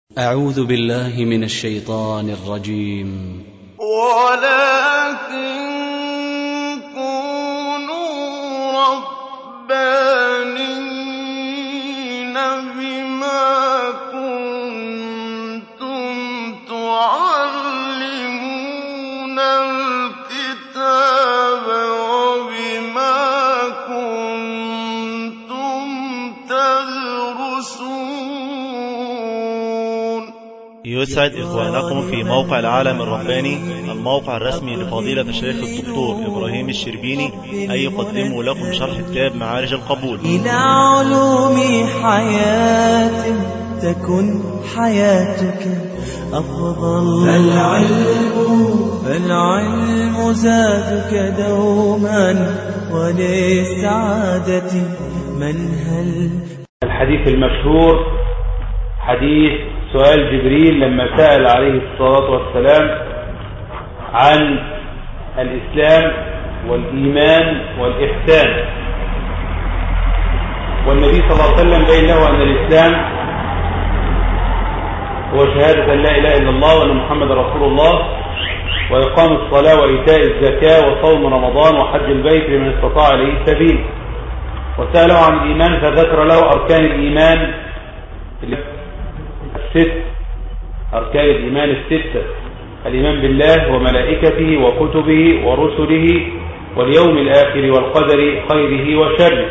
أعوذ بالله من الشيطان الرجيم ولكن كونوا ربانين بما كنتم تعلمون الكتاب وبما كنتم تدرسون يسعد إخوانكم في موقع العالم الرباني الموقع الرسمي لفضيلة الشيخ الدكتور إبراهيم الشربيني أن يقدموا لكم شرح كتاب معارج القبول إلى علوم حياة تكن حياتك أفضل فالعلم فالعلم زادك دوما وللسعادة منهل الحديث المشهور حديث سؤال جبريل لما سأل عليه الصلاة والسلام عن الإسلام والإيمان والإحسان والنبي صلى الله عليه وسلم بين له أن الإسلام هو شهادة أن لا إله إلا الله وأن محمد رسول الله وإقام الصلاة وإيتاء الزكاة وصوم رمضان وحج البيت لمن استطاع إليه سبيل وسأله عن الإيمان فذكر له أركان الإيمان الست أركان الإيمان الستة الإيمان بالله وملائكته وكتبه ورسله واليوم الآخر والقدر خيره وشره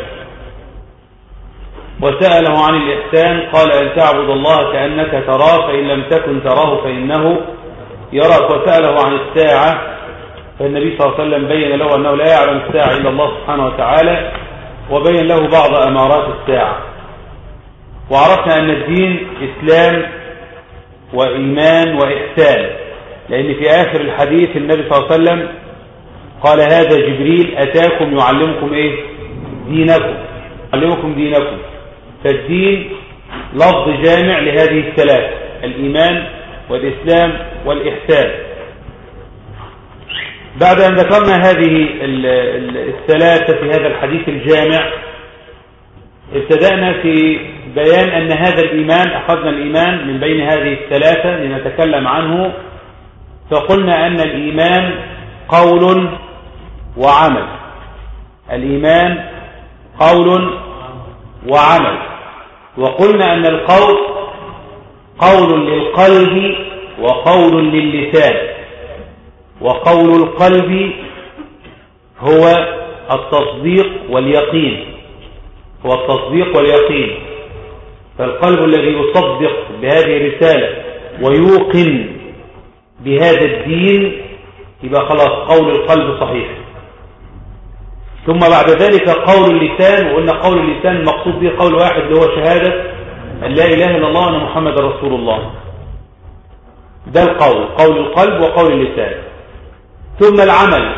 وسأله عن الإحسان قال أن تعبد الله كأنك تراه فإن لم تكن تراه فإنه يراك وسأله عن الساعة فالنبي صلى الله عليه وسلم بين له أنه لا يعلم الساعة إلا الله سبحانه وتعالى وبين له بعض أمارات الساعة وعرفنا أن الدين إسلام وإيمان وإحسان لأن في آخر الحديث النبي صلى الله عليه وسلم قال هذا جبريل أتاكم يعلمكم إيه دينكم يعلمكم دينكم فالدين لفظ جامع لهذه الثلاث الإيمان والإسلام والإحسان بعد أن ذكرنا هذه الثلاثة في هذا الحديث الجامع ابتدأنا في بيان أن هذا الإيمان أخذنا الإيمان من بين هذه الثلاثة لنتكلم عنه فقلنا أن الإيمان قول وعمل الإيمان قول وعمل وقلنا أن القول قول للقلب وقول للسان وقول القلب هو التصديق واليقين هو التصديق واليقين فالقلب الذي يصدق بهذه الرسالة ويوقن بهذا الدين يبقى خلاص قول القلب صحيح ثم بعد ذلك قول اللسان وقلنا قول اللسان المقصود به قول واحد اللي هو شهادة أن لا إله إلا الله وأن محمد رسول الله ده القول قول القلب وقول اللسان ثم العمل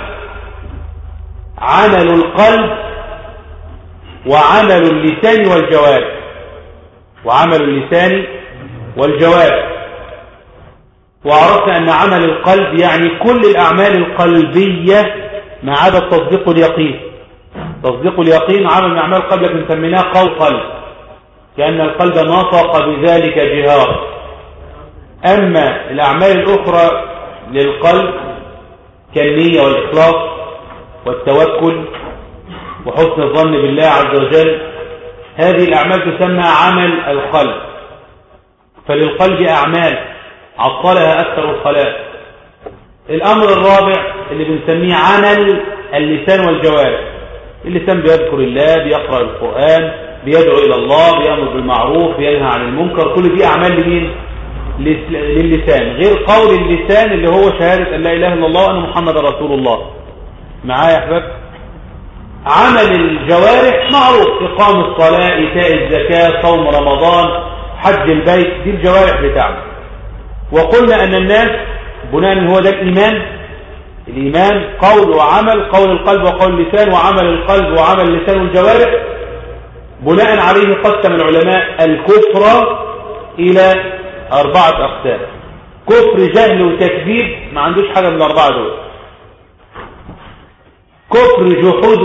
عمل القلب وعمل اللسان والجوارح وعمل اللسان والجوارح وعرفنا أن عمل القلب يعني كل الأعمال القلبية ما عدا التصديق اليقين تصديق اليقين عمل من أعمال القلب لكن سميناه قول قلب كأن القلب نطق بذلك جهارا أما الأعمال الأخرى للقلب كالنية والإخلاص والتوكل وحسن الظن بالله عز وجل هذه الأعمال تسمى عمل القلب فللقلب أعمال عطلها أكثر الخلاء الأمر الرابع اللي بنسميه عمل اللسان والجوارح اللسان بيذكر الله بيقرأ القرآن بيدعو إلى الله بيأمر بالمعروف بينهى عن المنكر كل دي أعمال لمين للسان غير قول اللسان اللي هو شهادة أن لا إله إلا الله وأن محمد رسول الله معايا يا أحباب عمل الجوارح معروف إقام الصلاة إيتاء الزكاة صوم رمضان حج البيت دي الجوارح بتاعنا وقلنا أن الناس بناء هو ده الإيمان الإيمان قول وعمل قول القلب وقول اللسان وعمل القلب وعمل اللسان والجوارح بناء عليه قسم العلماء الكفر إلى أربعة أقسام كفر جهل وتكذيب ما عندوش حاجة من الأربعة دول كفر جحود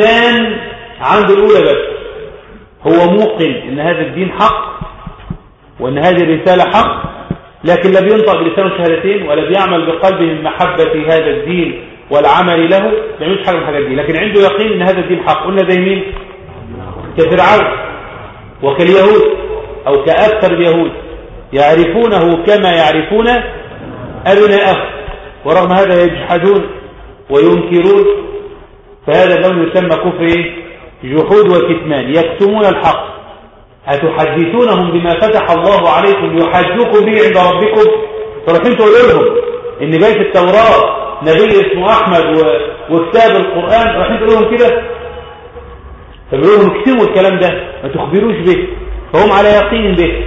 وكتمان عند الأولى بس هو موقن إن هذا الدين حق وأن هذه الرسالة حق لكن لا بينطق بلسانه الشهادتين ولا بيعمل بقلبه من محبة هذا الدين والعمل له ما يعملش حاجة من الحاجات دي لكن عنده يقين ان هذا الدين حق قلنا زي مين كفرعون وكاليهود او كأكثر اليهود يعرفونه كما يعرفون أبناءه ورغم هذا يجحدون وينكرون فهذا اللون يسمى كفر إيه؟ جحود وكتمان يكتمون الحق أتحدثونهم بما فتح الله عليكم يحجوكم به عند ربكم فرحين تقولوا لهم إن بيت التوراة نبي اسمه أحمد و... وكتاب القرآن رايحين تقولوا لهم كده فبيقولوا لهم اكتموا الكلام ده ما تخبروش به فهم على يقين به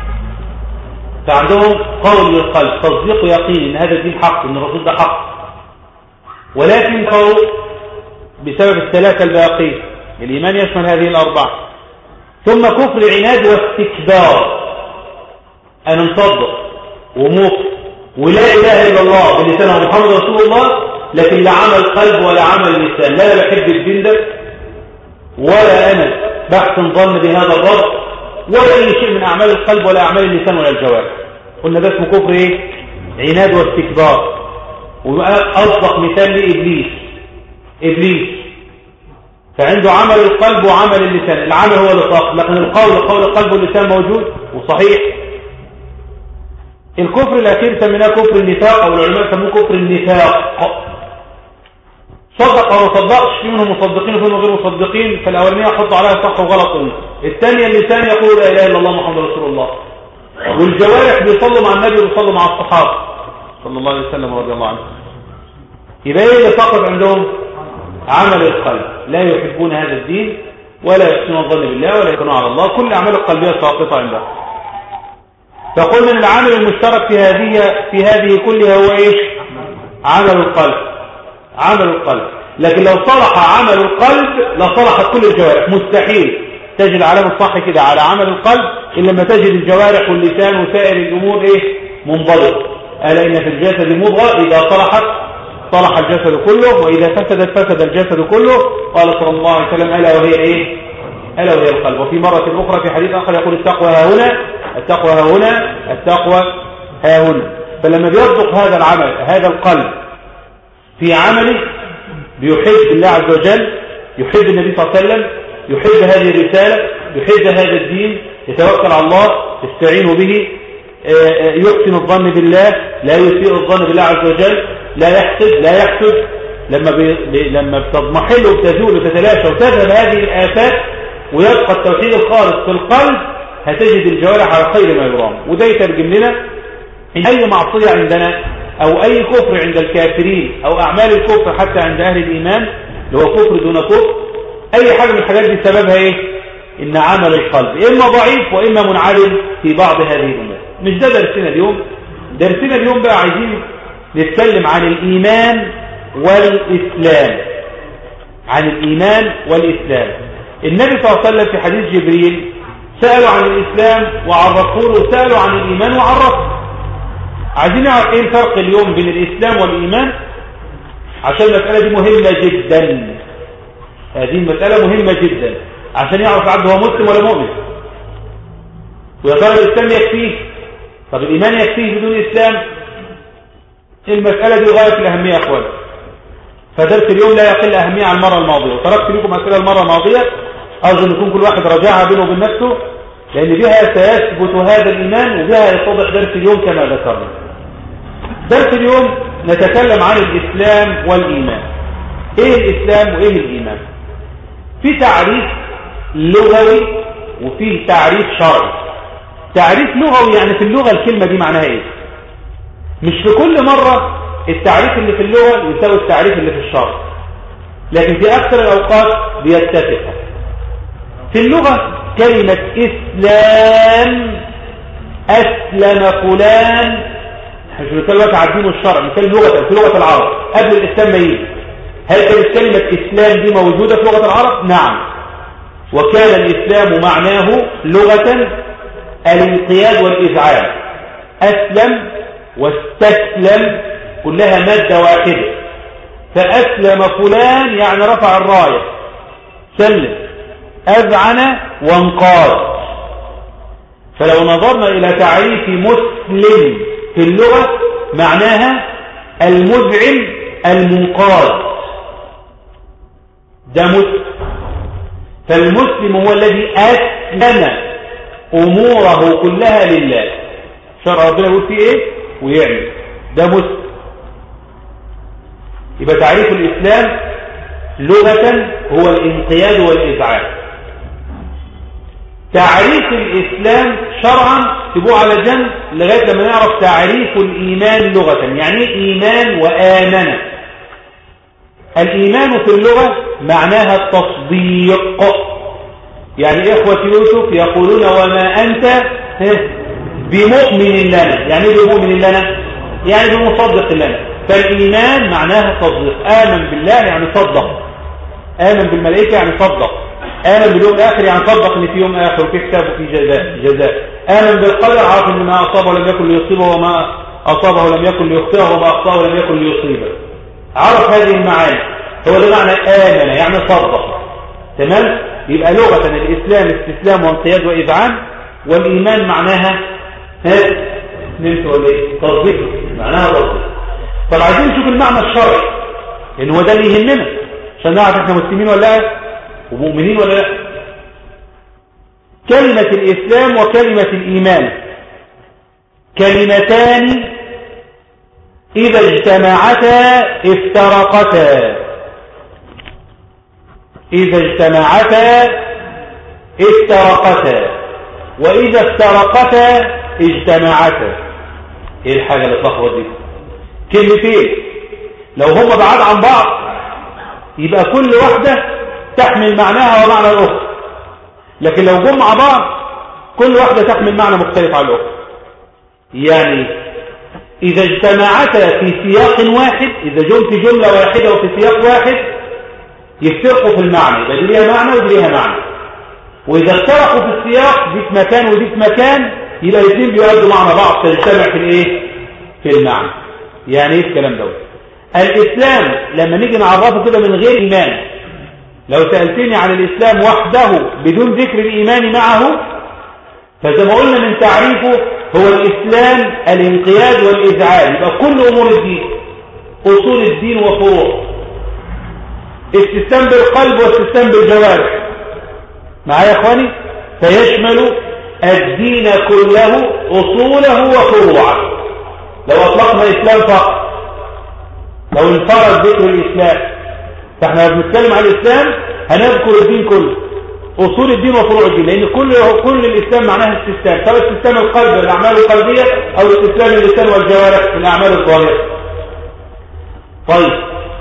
فعندهم قول للقلب تصديق يقين ان هذا الدين حق ان الرسول ده حق ولكن قول بسبب الثلاثة الباقين الإيمان يشمل هذه الأربعة ثم كفر عناد واستكبار أنا مصدق وموقف ولا إله إلا الله بلسانه محمد رسول الله لكن لا عمل قلب ولا عمل لسان لا أنا بحب الدين ده ولا أنا بحسن ظن بهذا الرب ولا أي شيء من أعمال القلب ولا أعمال اللسان ولا الجوارح قلنا ده اسمه كفر إيه؟ عناد واستكبار وأصدق مثال لإبليس إبليس فعنده عمل القلب وعمل اللسان العمل هو اللي لكن القول قول القلب واللسان موجود وصحيح الكفر الأخير سميناه كفر النفاق أو العلماء سموه كفر النفاق صدق أو ما صدقش في منهم مصدقين وفي منهم غير مصدقين فالأولانية يحط عليها صح وغلط الثانية اللسان يقول لا إله إلا الله محمد رسول الله والجوارح بيصلوا مع النبي وبيصلوا مع الصحابة صلى الله عليه وسلم ورضي الله عنه يبقى ايه اللي سقط عندهم عمل القلب لا يحبون هذا الدين ولا يحسنون الظن بالله ولا يكونوا على الله كل اعمال القلبيه ساقطه عندهم فقلنا ان العامل المشترك في هذه في هذه كلها هو ايش عمل القلب عمل القلب لكن لو صلح عمل القلب لصلحت كل الجوارح مستحيل تجد علامه صح كده على عمل القلب الا لما تجد الجوارح واللسان وسائر الامور ايه منضبط الا ان في الجسد مضغه اذا صلحت صلح الجسد كله واذا فسدت فسد الجسد كله قال صلى الله عليه وسلم الا وهي ايه الا وهي القلب وفي مره اخرى في حديث اخر يقول التقوى ها هنا التقوى ها هنا التقوى ها هنا فلما بيصدق هذا العمل هذا القلب في عمله بيحب الله عز وجل يحب النبي صلى الله عليه وسلم يحب هذه الرسالة يحب هذا الدين يتوكل على الله يستعين به يحسن الظن بالله لا يسيء الظن بالله عز وجل لا يحسد لا يحسد لما بي... لما بتضمحل وبتزول وتتلاشى وتذهب هذه الآفات ويبقى التوحيد الخالص في القلب هتجد الجوارح على خير ما يرام وده يترجم لنا إن أي معصية عندنا أو أي كفر عند الكافرين أو أعمال الكفر حتى عند أهل الإيمان اللي هو كفر دون كفر أي حاجة من الحاجات دي سببها إيه؟ إن عمل القلب إما ضعيف وإما منعدم في بعض هذه الأمور مش ده درسنا اليوم درسنا اليوم بقى عايزين نتكلم عن الإيمان والإسلام عن الإيمان والإسلام النبي صلى الله عليه وسلم في حديث جبريل سألوا عن الإسلام وعرفوه وسألوا عن الإيمان وعرفوه عايزين نعرف ايه الفرق اليوم بين الإسلام والإيمان عشان المسألة دي مهمة جدا هذه المسألة مهمة جدا عشان يعرف عبد هو مسلم ولا مؤمن ويا ترى الإسلام يكفيه طب الإيمان يكفيه بدون إسلام المسألة دي غاية الأهمية يا أخوان فدرس اليوم لا يقل أهمية عن المرة الماضية وتركت لكم أسئلة المرة الماضية أرجو أن يكون كل واحد راجعها بينه وبين نفسه لأن بها سيثبت هذا الإيمان وبها يتضح درس اليوم كما ذكرنا درس اليوم نتكلم عن الإسلام والإيمان إيه الإسلام وإيه الإيمان في تعريف لغوي وفيه تعريف شرعي تعريف لغوي يعني في اللغة الكلمة دي معناها إيه مش في كل مرة التعريف اللي في اللغة يساوي التعريف اللي في الشرع لكن في أكثر الأوقات بيتفق في اللغة كلمة إسلام أسلم فلان مش بنتكلم عن الدين والشرع بنتكلم لغة في لغة العرب قبل الإسلام ما يجي هل كانت كلمة إسلام دي موجودة في لغة العرب؟ نعم وكان الإسلام معناه لغة الانقياد والإذعان أسلم واستسلم كلها مادة واحدة فأسلم فلان يعني رفع الراية سلم أذعن وانقاد فلو نظرنا إلى تعريف مسلم في اللغة معناها المذعن المنقاد ده مسلم فالمسلم هو الذي أسلم أموره كلها لله شرع ربنا يقول فيه إيه ويعمل ده مسلم يبقى تعريف الإسلام لغة هو الانقياد والإذعان تعريف الإسلام شرعا تبوه على جنب لغاية لما نعرف تعريف الإيمان لغة يعني إيمان وآمن الإيمان في اللغة معناها التصديق يعني إخوة يوسف يقولون وما أنت بمؤمن لنا يعني ايه بمؤمن لنا يعني بمصدق لنا فالإيمان معناها التصديق آمن بالله يعني صدق آمن بالملائكة يعني صدق آمن باليوم الآخر يعني صدق إن في يوم آخر وفي حساب وفي جزاء جزاء آمن بالقدر عارف إن ما أصابه لم يكن ليصيبه وما أصابه لم يكن ليخطئه وما أخطأه لم يكن ليصيبه عرف هذه المعاني هو ده معنى آمن يعني صدق تمام يبقى لغة الإسلام استسلام وانقياد وإذعان والإيمان معناها ها نمت ولا ايه تصديق معناها تصديق طب عايزين نشوف المعنى الشرعي لان هو ده اللي يهمنا عشان نعرف احنا مسلمين ولا لا ومؤمنين ولا لا كلمة الإسلام وكلمة الإيمان كلمتان إذا اجتمعتا افترقتا إذا اجتمعتا افترقتا وإذا افترقتا اجتمعتا ايه الحاجة اللي تلخبط دي كلمتين لو هم بعاد عن بعض يبقى كل واحدة تحمل معناها ومعنى الأخرى لكن لو جم مع بعض كل واحدة تحمل معنى مختلف عن الأخرى يعني إذا اجتمعتا في سياق واحد إذا جم في جملة واحدة وفي سياق واحد يفترقوا في المعنى يبقى دي ليها معنى ودي ليها معنى وإذا افترقوا في السياق دي في مكان ودي في مكان يبقى الاثنين بيؤدوا معنى بعض تجتمع في الايه في المعنى يعني ايه الكلام دوت الاسلام لما نيجي نعرفه كده من غير ايمان لو سالتني عن الاسلام وحده بدون ذكر الايمان معه فزي ما قلنا من تعريفه هو الاسلام الانقياد والاذعان يبقى كل امور الدين اصول الدين وفروع استسلام بالقلب واستسلام بالجوارح معايا يا اخواني فيشمل الدين كله أصوله وفروعه لو أطلقنا الإسلام فقط لو انفرد ذكر الإسلام فاحنا بنتكلم عن الإسلام هنذكر الدين كله أصول الدين وفروع الدين لأن كل كل الإسلام معناها استسلام سواء استسلام القلب الأعمال القلبية أو استسلام اللسان والجوارح في الأعمال الظاهرة طيب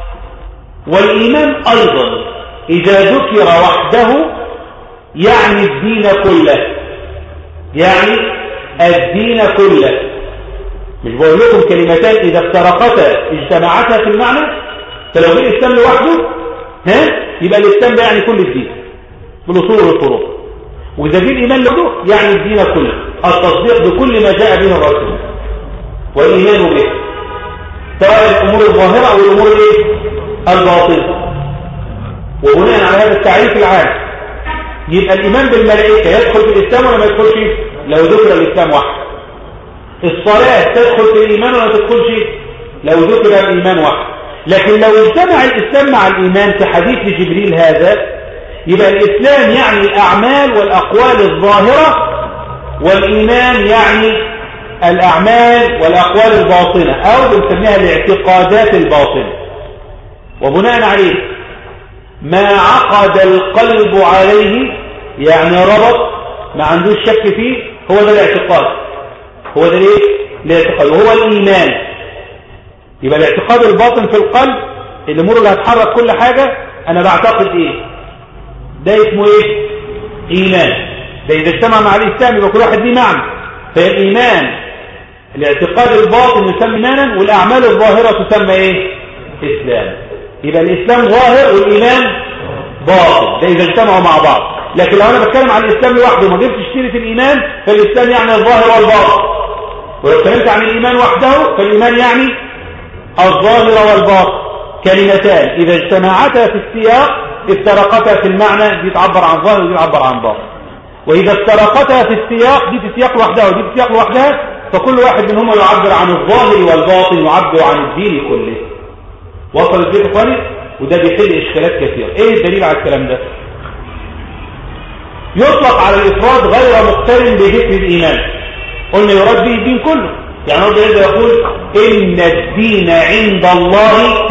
والإيمان أيضا إذا ذكر وحده يعني الدين كله يعني الدين كله مش بقول لكم كلمتان إذا افترقتا اجتمعتا في المعنى فلو جه الإسلام لوحده ها يبقى الإسلام ده يعني كل الدين بالأصول والفروع وإذا جه الإيمان لوحده يعني الدين كله التصديق بكل ما جاء به الرسول والإيمان به سواء الأمور الظاهرة أو الأمور الايه الباطنة وبناء على هذا التعريف العام يبقى الإيمان بالملائكة يدخل في الإسلام ولا ما يدخلش لو ذكر الإسلام واحد الصلاة تدخل في الإيمان ولا ما تدخلش لو ذكر الإيمان واحد لكن لو اجتمع الإسلام مع الإيمان في حديث جبريل هذا يبقى الإسلام يعني الأعمال والأقوال الظاهرة والإيمان يعني الأعمال والأقوال الباطنة أو بنسميها الاعتقادات الباطنة وبناء عليه ما عقد القلب عليه يعني ربط ما عندوش شك فيه هو ده الاعتقاد هو ده الايه الاعتقاد وهو الايمان يبقى الاعتقاد الباطن في القلب الامور اللي هتحرك كل حاجة انا بعتقد ايه ده اسمه ايه ايمان ده اذا اجتمع مع الاسلام يبقى كل واحد ليه معنى فالايمان الاعتقاد الباطن يسمى ايمانا والاعمال الظاهرة تسمى ايه اسلام يبقى الإسلام ظاهر والإيمان باطن ده إذا اجتمعوا مع بعض لكن لو أنا بتكلم عن الإسلام لوحده وما جبتش سيرة الإيمان فالإسلام يعني الظاهر والباطن ولو اتكلمت عن الإيمان وحده فالإيمان يعني الظاهر والباطن كلمتان إذا اجتمعتا في السياق افترقتا في المعنى دي تعبر عن ظاهر ودي تعبر عن باطن وإذا افترقتها في السياق دي في سياق لوحدها ودي في سياق لوحدها فكل واحد منهما يعبر عن الظاهر والباطن يعبر عن الدين كله وصل البيت اخواني وده بيحل اشكالات كثيره ايه الدليل على الكلام ده يطلق على الافراد غير مقترن بذكر الايمان قلنا يراد به الدين كله يعني رب العزه يقول ان الدين عند الله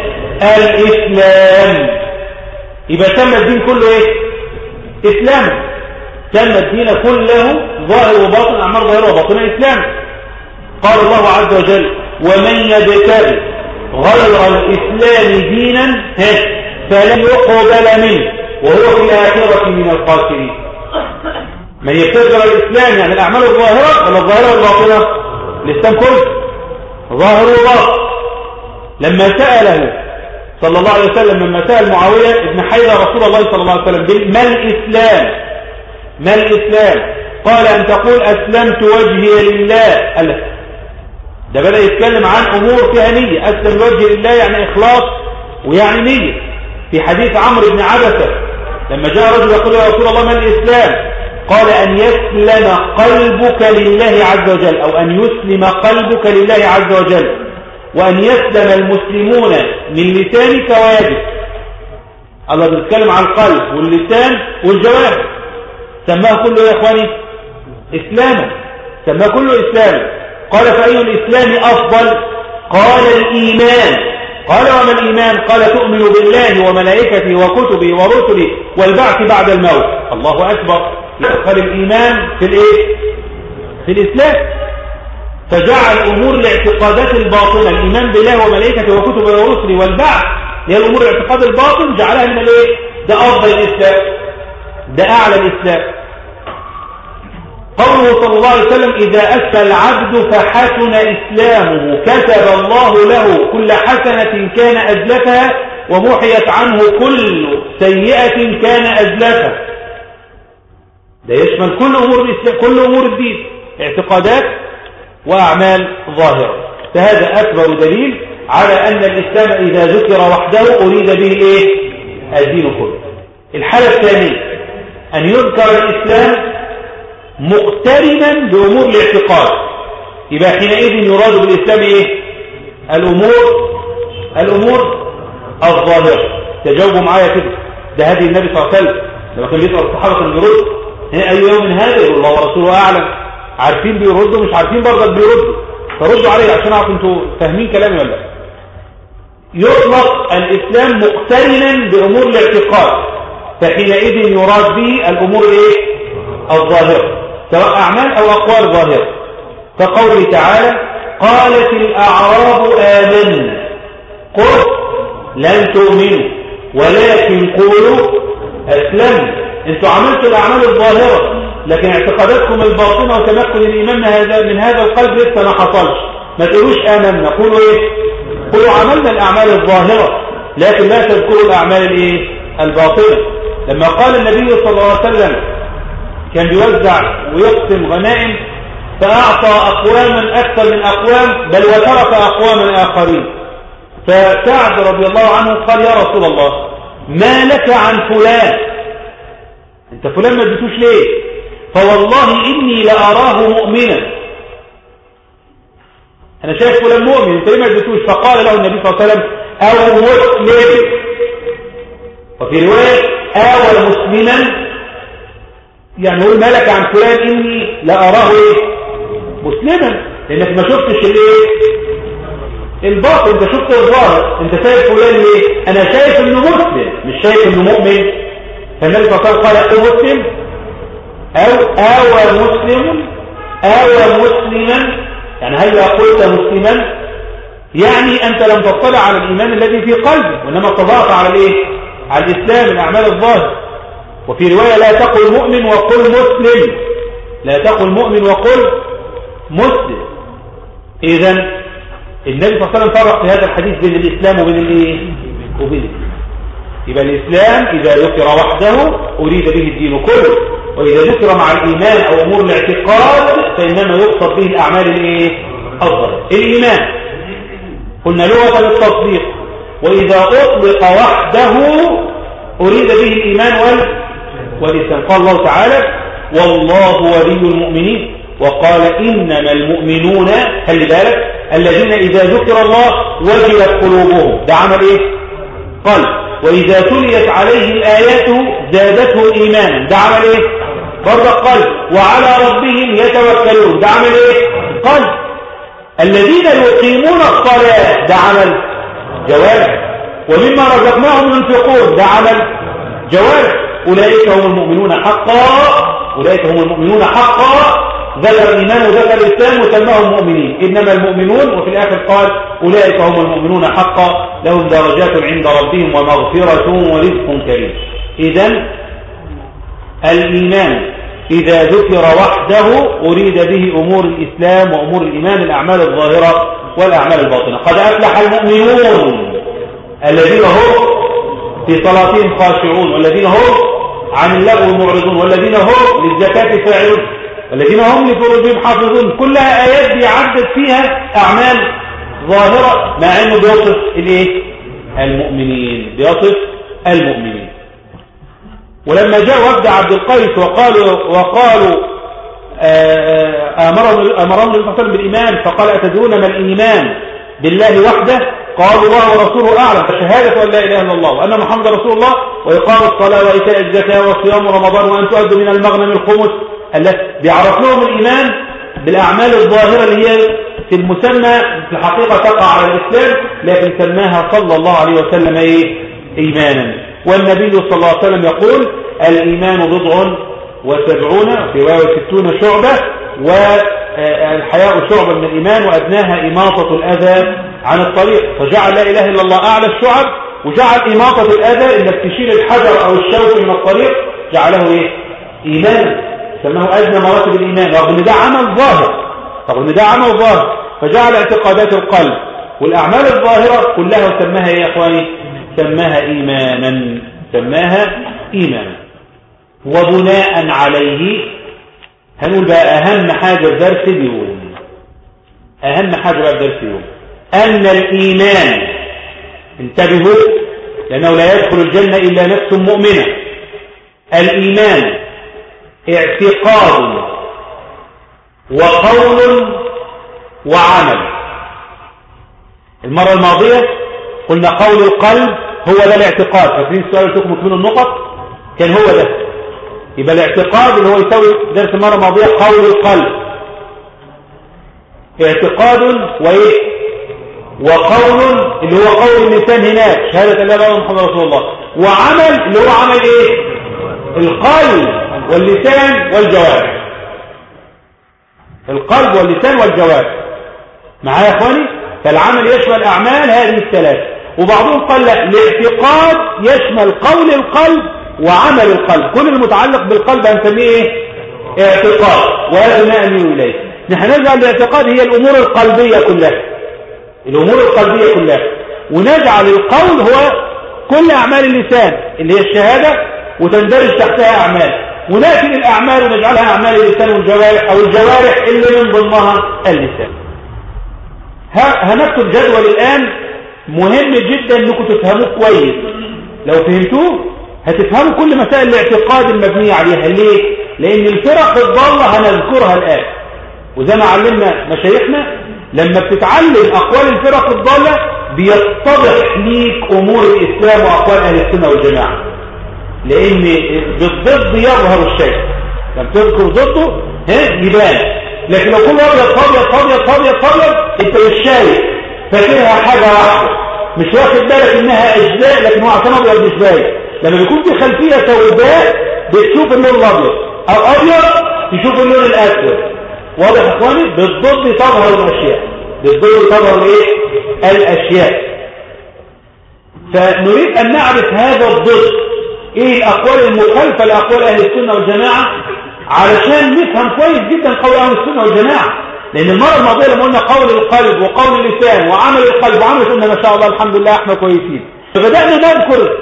الاسلام يبقى سمى الدين كله ايه اسلاما سمى الدين كله ظاهر وباطن اعمال ظاهره وباطنه اسلام قال الله عز وجل ومن يبتغي غير الاسلام دينا فلن يقبل منه وهو في الاخره من الخاسرين من يبتغي غير الاسلام يعني الاعمال الظاهره ولا الظاهره والباطنه الاسلام كله ظاهر وباطن لما ساله صلى الله عليه وسلم لما سال معاويه ابن حيدر رسول الله صلى الله عليه وسلم ما الاسلام ما الإسلام قال أن تقول أسلمت وجهي لله قال ده بدأ يتكلم عن أمور فيها نية أسلم الوجه لله يعني إخلاص ويعني نية في حديث عمرو بن عبسة لما جاء رجل يقول يا رسول الله ما الإسلام قال أن يسلم قلبك لله عز وجل أو أن يسلم قلبك لله عز وجل وأن يسلم المسلمون من لسانك ويدك الله بيتكلم عن القلب واللسان والجوارح سماه كله يا إخواني إسلاما سماه كله إسلاما قال فأي الإسلام أفضل قال الإيمان قال وما الإيمان قال تؤمن بالله وملائكته وكتبه ورسله والبعث بعد الموت الله أكبر يدخل الإيمان في الإيه في الإسلام فجعل أمور الاعتقادات الباطنة الإيمان بالله وملائكته وكتبه ورسله والبعث هي الأمور الاعتقاد الباطن جعلها من الإيه ده أفضل الإسلام ده أعلى الإسلام قوله صلى الله عليه وسلم إذا أسى العبد فحسن إسلامه كتب الله له كل حسنة كان أزلفها ومحيت عنه كل سيئة كان أزلفها ده يشمل كل أمور الإسلام كل أمور الدين اعتقادات وأعمال ظاهرة فهذا أكبر دليل على أن الإسلام إذا ذكر وحده أريد به إيه؟ الدين كله الحالة الثانية أن يذكر الإسلام مقترنا بأمور الاعتقاد يبقى حينئذ يراد بالإسلام إيه؟ الأمور الأمور الظاهرة تجاوبوا معايا كده ده هدي النبي صلى الله عليه وسلم لما كان بيسأل الصحابة كان بيرد أي يوم هذا يقول الله ورسوله أعلم عارفين بيردوا مش عارفين برضك بيردوا فردوا عليه عشان اعرف انتوا فاهمين كلامي ولا لا يطلق الإسلام مقترنا بأمور الاعتقاد فحينئذ يراد به الأمور إيه؟ الظاهرة سواء أعمال أو أقوال ظاهرة كقوله تعالى قالت الأعراب آمنا قل لن تؤمنوا ولكن قولوا أسلموا انتوا عملتوا الأعمال الظاهرة لكن اعتقاداتكم الباطنة وتمكن الإيمان من هذا من هذا القلب لسه ما حصلش ما تقولوش آمنا قولوا إيه قولوا عملنا الأعمال الظاهرة لكن لا تذكروا الأعمال الإيه الباطنة لما قال النبي صلى الله عليه وسلم كان بيوزع ويقسم غنائم فأعطى أقواما أكثر من أقوام بل وترك أقواما آخرين فسعد رضي الله عنه قال يا رسول الله ما لك عن فلان انت فلان ما اديتوش ليه فوالله إني لأراه مؤمنا أنا شايف فلان مؤمن انت ليه ما اديتوش فقال له النبي صلى الله عليه وسلم أو مسلم وفي رواية آوى مسلما يعني يقول مالك عن فلان إني لا أراه إيه مسلما لأنك ما شفتش الإيه الباطل انت شفت الظاهر انت شايف فلان ايه انا شايف انه مسلم مش شايف انه مؤمن فالنبي صلى الله عليه وسلم قال او مسلم او اوى مسلم اوى مسلما يعني هل قلت مسلما يعني انت لم تطلع على الايمان الذي في قلبه وانما اطلعت على الايه على الاسلام الاعمال الظاهر وفي رواية لا تقل مؤمن وقل مسلم لا تقل مؤمن وقل مسلم إذا النبي صلى الله عليه وسلم فرق في هذا الحديث بين الإسلام وبين الإيه؟ وبين الإسلام يبقى الإسلام إذا ذكر وحده أريد به الدين كله وإذا ذكر مع الإيمان أو أمور الاعتقاد فإنما يقصد به الأعمال الإيه؟ أفضل الإيمان قلنا لغة التصديق وإذا أطلق وحده أريد به الإيمان وال والإسلام قال الله تعالى والله ولي المؤمنين وقال إنما المؤمنون خلي بالك الذين إذا ذكر الله وجلت قلوبهم ده عمل إيه قلب وإذا تليت عليه آياته زادته إيمانا ده عمل إيه برضه قلب وعلى ربهم يتوكلون ده عمل إيه قلب الذين يقيمون الصلاة ده عمل جوارح ومما رزقناهم ينفقون ده عمل جوارح أولئك هم المؤمنون حقا أولئك هم المؤمنون حقا ذكر الإيمان وذكر الإسلام وسماهم مؤمنين إنما المؤمنون وفي الآخر قال أولئك هم المؤمنون حقا لهم درجات عند ربهم ومغفرة ورزق كريم إذا الإيمان إذا ذكر وحده أريد به أمور الإسلام وأمور الإيمان الأعمال الظاهرة والأعمال الباطنة قد أفلح المؤمنون الذين هم في صلاتهم خاشعون والذين هم عن اللغو معرضون والذين هم للزكاة فاعلون والذين هم لفروجهم حافظون كلها آيات بيعدد فيها أعمال ظاهرة مع أنه بيصف الإيه؟ المؤمنين بيصف المؤمنين ولما جاء وفد عبد القيس وقالوا وقالوا أمرهم أمرهم النبي صلى الله عليه وسلم بالإيمان فقال أتدرون ما الإيمان بالله وحده قالوا الله ورسوله أعلم فشهادة أن لا إله إلا الله وأن محمد رسول الله وإقام الصلاة وإيتاء الزكاة وصيام رمضان وأن تؤدوا من المغنم الخمس التي بيعرف لهم الإيمان بالأعمال الظاهرة اللي هي في المسمى في الحقيقة تقع على الإسلام لكن سماها صلى الله عليه وسلم إيه؟ إيمانا والنبي صلى الله عليه وسلم يقول الإيمان بضع وسبعون في رواية ستون شعبة والحياء شعبة من الإيمان وأدناها إماطة الأذى عن الطريق فجعل لا إله إلا الله أعلى الشعب وجعل إماطة الأذى إنك تشيل الحجر أو الشوك من الطريق جعله إيه؟ إيمانا سماه أدنى مراتب الإيمان رغم أن ده عمل ظاهر رغم أن ده عمل ظاهر فجعل اعتقادات القلب والأعمال الظاهرة كلها سماها إيه يا إخواني سماها إيمانا سماها إيمانا وبناء عليه هنقول بقى أهم حاجة في درس اليوم أهم حاجة بقى في درس اليوم أن الإيمان انتبهوا لأنه لا يدخل الجنة إلا نفس مؤمنة الإيمان اعتقاد وقول وعمل المرة الماضية قلنا قول القلب هو ده الاعتقاد فاكرين السؤال اللي لكم من النقط كان هو ده يبقى الاعتقاد اللي هو يساوي درس المرة الماضية قول القلب اعتقاد وايه وقول اللي هو قول اللسان هناك شهادة الله لا محمد رسول الله وعمل اللي هو عمل ايه القلب واللسان والجوارح القلب واللسان والجوارح معايا يا اخواني فالعمل يشمل اعمال هذه الثلاثه وبعضهم قال لا الاعتقاد يشمل قول القلب وعمل القلب كل المتعلق بالقلب هنسميه ايه اعتقاد وهذا ما اميل اليه نحن نجعل الاعتقاد هي الامور القلبيه كلها الامور القلبيه كلها ونجعل القول هو كل اعمال اللسان اللي هي الشهاده وتندرج تحتها اعمال وناتي الاعمال ونجعلها اعمال اللسان والجوارح او الجوارح اللي من ضمنها اللسان هنكتب جدول الان مهم جدا انكم تفهموه كويس لو فهمتوه هتفهموا كل مسائل الاعتقاد المبنية عليها ليه؟ لأن الفرق الضالة هنذكرها الآن وزي ما علمنا مشايخنا لما بتتعلم أقوال الفرق الضالة بيتضح ليك أمور الإسلام وأقوال أهل السنة والجماعة لأن بالضد يظهر الشيء لما تذكر ضده ها يبان لكن لو كل أبيض أبيض أبيض أبيض أبيض أنت مش شايف فاكرها حاجة واحدة مش واخد بالك إنها أجزاء لكن هو عشان أبيض مش باين لما بيكون في خلفية سوداء بتشوف اللون الأبيض أو أبيض تشوف اللون الأسود واضح يا إخواني بالضد تظهر الأشياء بالضد تظهر إيه الأشياء فنريد أن نعرف هذا الضد إيه الأقوال المخالفة لأقوال أهل السنة والجماعة علشان نفهم كويس جدا قول أهل السنة والجماعة لأن المرة الماضية لما قلنا قول القلب وقول اللسان وعمل القلب وعمل السنة ما شاء الله الحمد لله احنا كويسين فبدأنا نذكر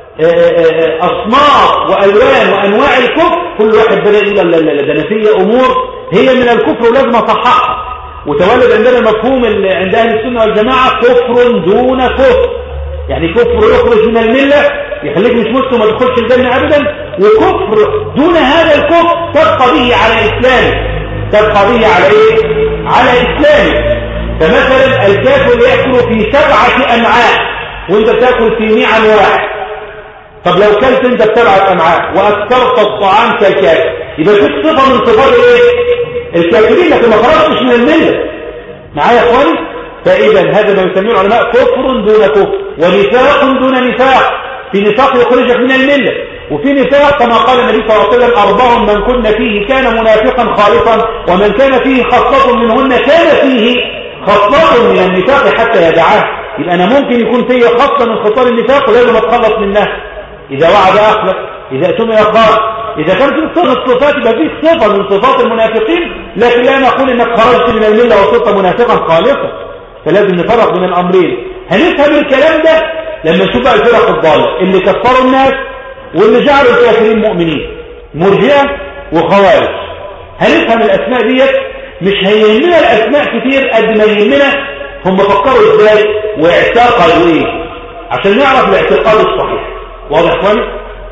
أصناف وألوان وأنواع الكفر كل واحد بدأ يقول لا لا لا ده أنا فيا أمور هي من الكفر ولازم أصححها وتولد عندنا مفهوم عند أهل السنة والجماعة كفر دون كفر يعني كفر يخرج من الملة يخليك مش مسلم ما تدخلش الجنة أبدا وكفر دون هذا الكفر تبقى به على إسلامه تبقى به على إيه؟ على إسلامه فمثلا الكافر يأكل في سبعة أمعاء وانت بتاكل في مئة واحد طب لو كلت انت بسبعة أمعاء وأكثرت الطعام كالكافر يبقى فيك صفة من صفات ايه؟ الكافرين لكن ما خرجتش من الملة معايا يا اخواني؟ فإذا هذا ما يسميه العلماء كفر دون كفر ونفاق دون نفاق في نفاق يخرجك من الملة وفي نفاق كما قال النبي صلى الله عليه وسلم أربع من كن فيه كان منافقا خالصا ومن كان فيه خصلة منهن كان فيه خصلة من النفاق حتى يدعاه يبقى أنا ممكن يكون فيه خصلة من خصال النفاق ولازم أتخلص منها إذا وعد أخلق إذا أتم خالص إذا كانت صفة الصفات يبقى فيه صفة من صفات المنافقين لكن لا نقول إنك خرجت من الملة وصرت منافقا خالصا فلازم نفرق بين الأمرين هنفهم الكلام ده لما نشوف بقى الفرق الضالة اللي كفروا الناس واللي جعلوا الكافرين مؤمنين مرجئة وخوارج هنفهم الأسماء ديت مش هيهمنا الأسماء كتير قد ما يهمنا هم فكروا ازاي واعتقدوا ايه عشان نعرف الاعتقاد الصحيح واضح اخواني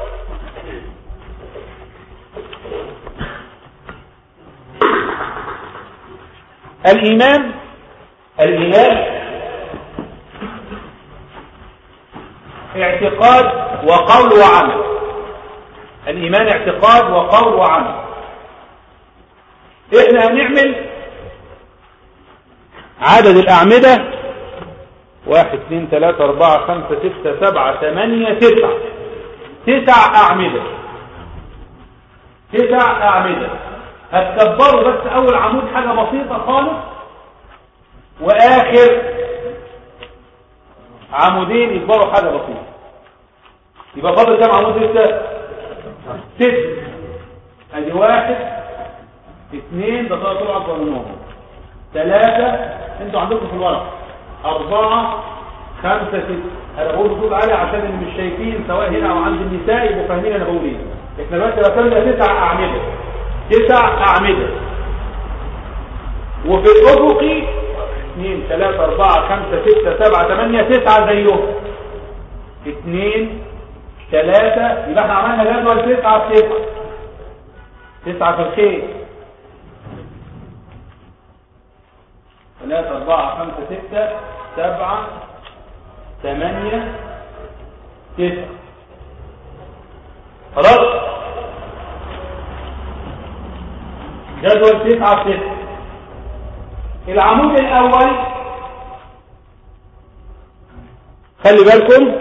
الإيمان الإيمان اعتقاد وقول وعمل الإيمان اعتقاد وقول وعمل احنا هنعمل عدد الأعمدة واحد اثنين ثلاثة أربعة خمسة ستة سبعة ثمانية تسعة تسع أعمدة تسع أعمدة هتكبروا بس أول عمود حاجة بسيطة خالص وآخر عمودين يكبروا حاجة بسيطة يبقى فاضل كام عمود لسه ست ادي واحد اثنين ده طلع طلع اكبر منهم ثلاثة انتوا عندكم في الورق أربعة خمسة ستة أنا بقول بصوت عالي عشان اللي مش شايفين سواء هنا أو عند النساء يبقوا فاهمين أنا بقول إيه إحنا بس بكلم تسع أعمدة تسع أعمدة وفي الأفقي اثنين ثلاثة أربعة خمسة ستة سبعة ثمانية تسعة زيهم اثنين ثلاثة يبقى احنا عملنا جدول تسعة في تسعة تسعة في الخير ثلاثة أربعة خمسة ستة سبعة ثمانية تسعة خلاص جدول تسعة في تسعة العمود الأول خلي بالكم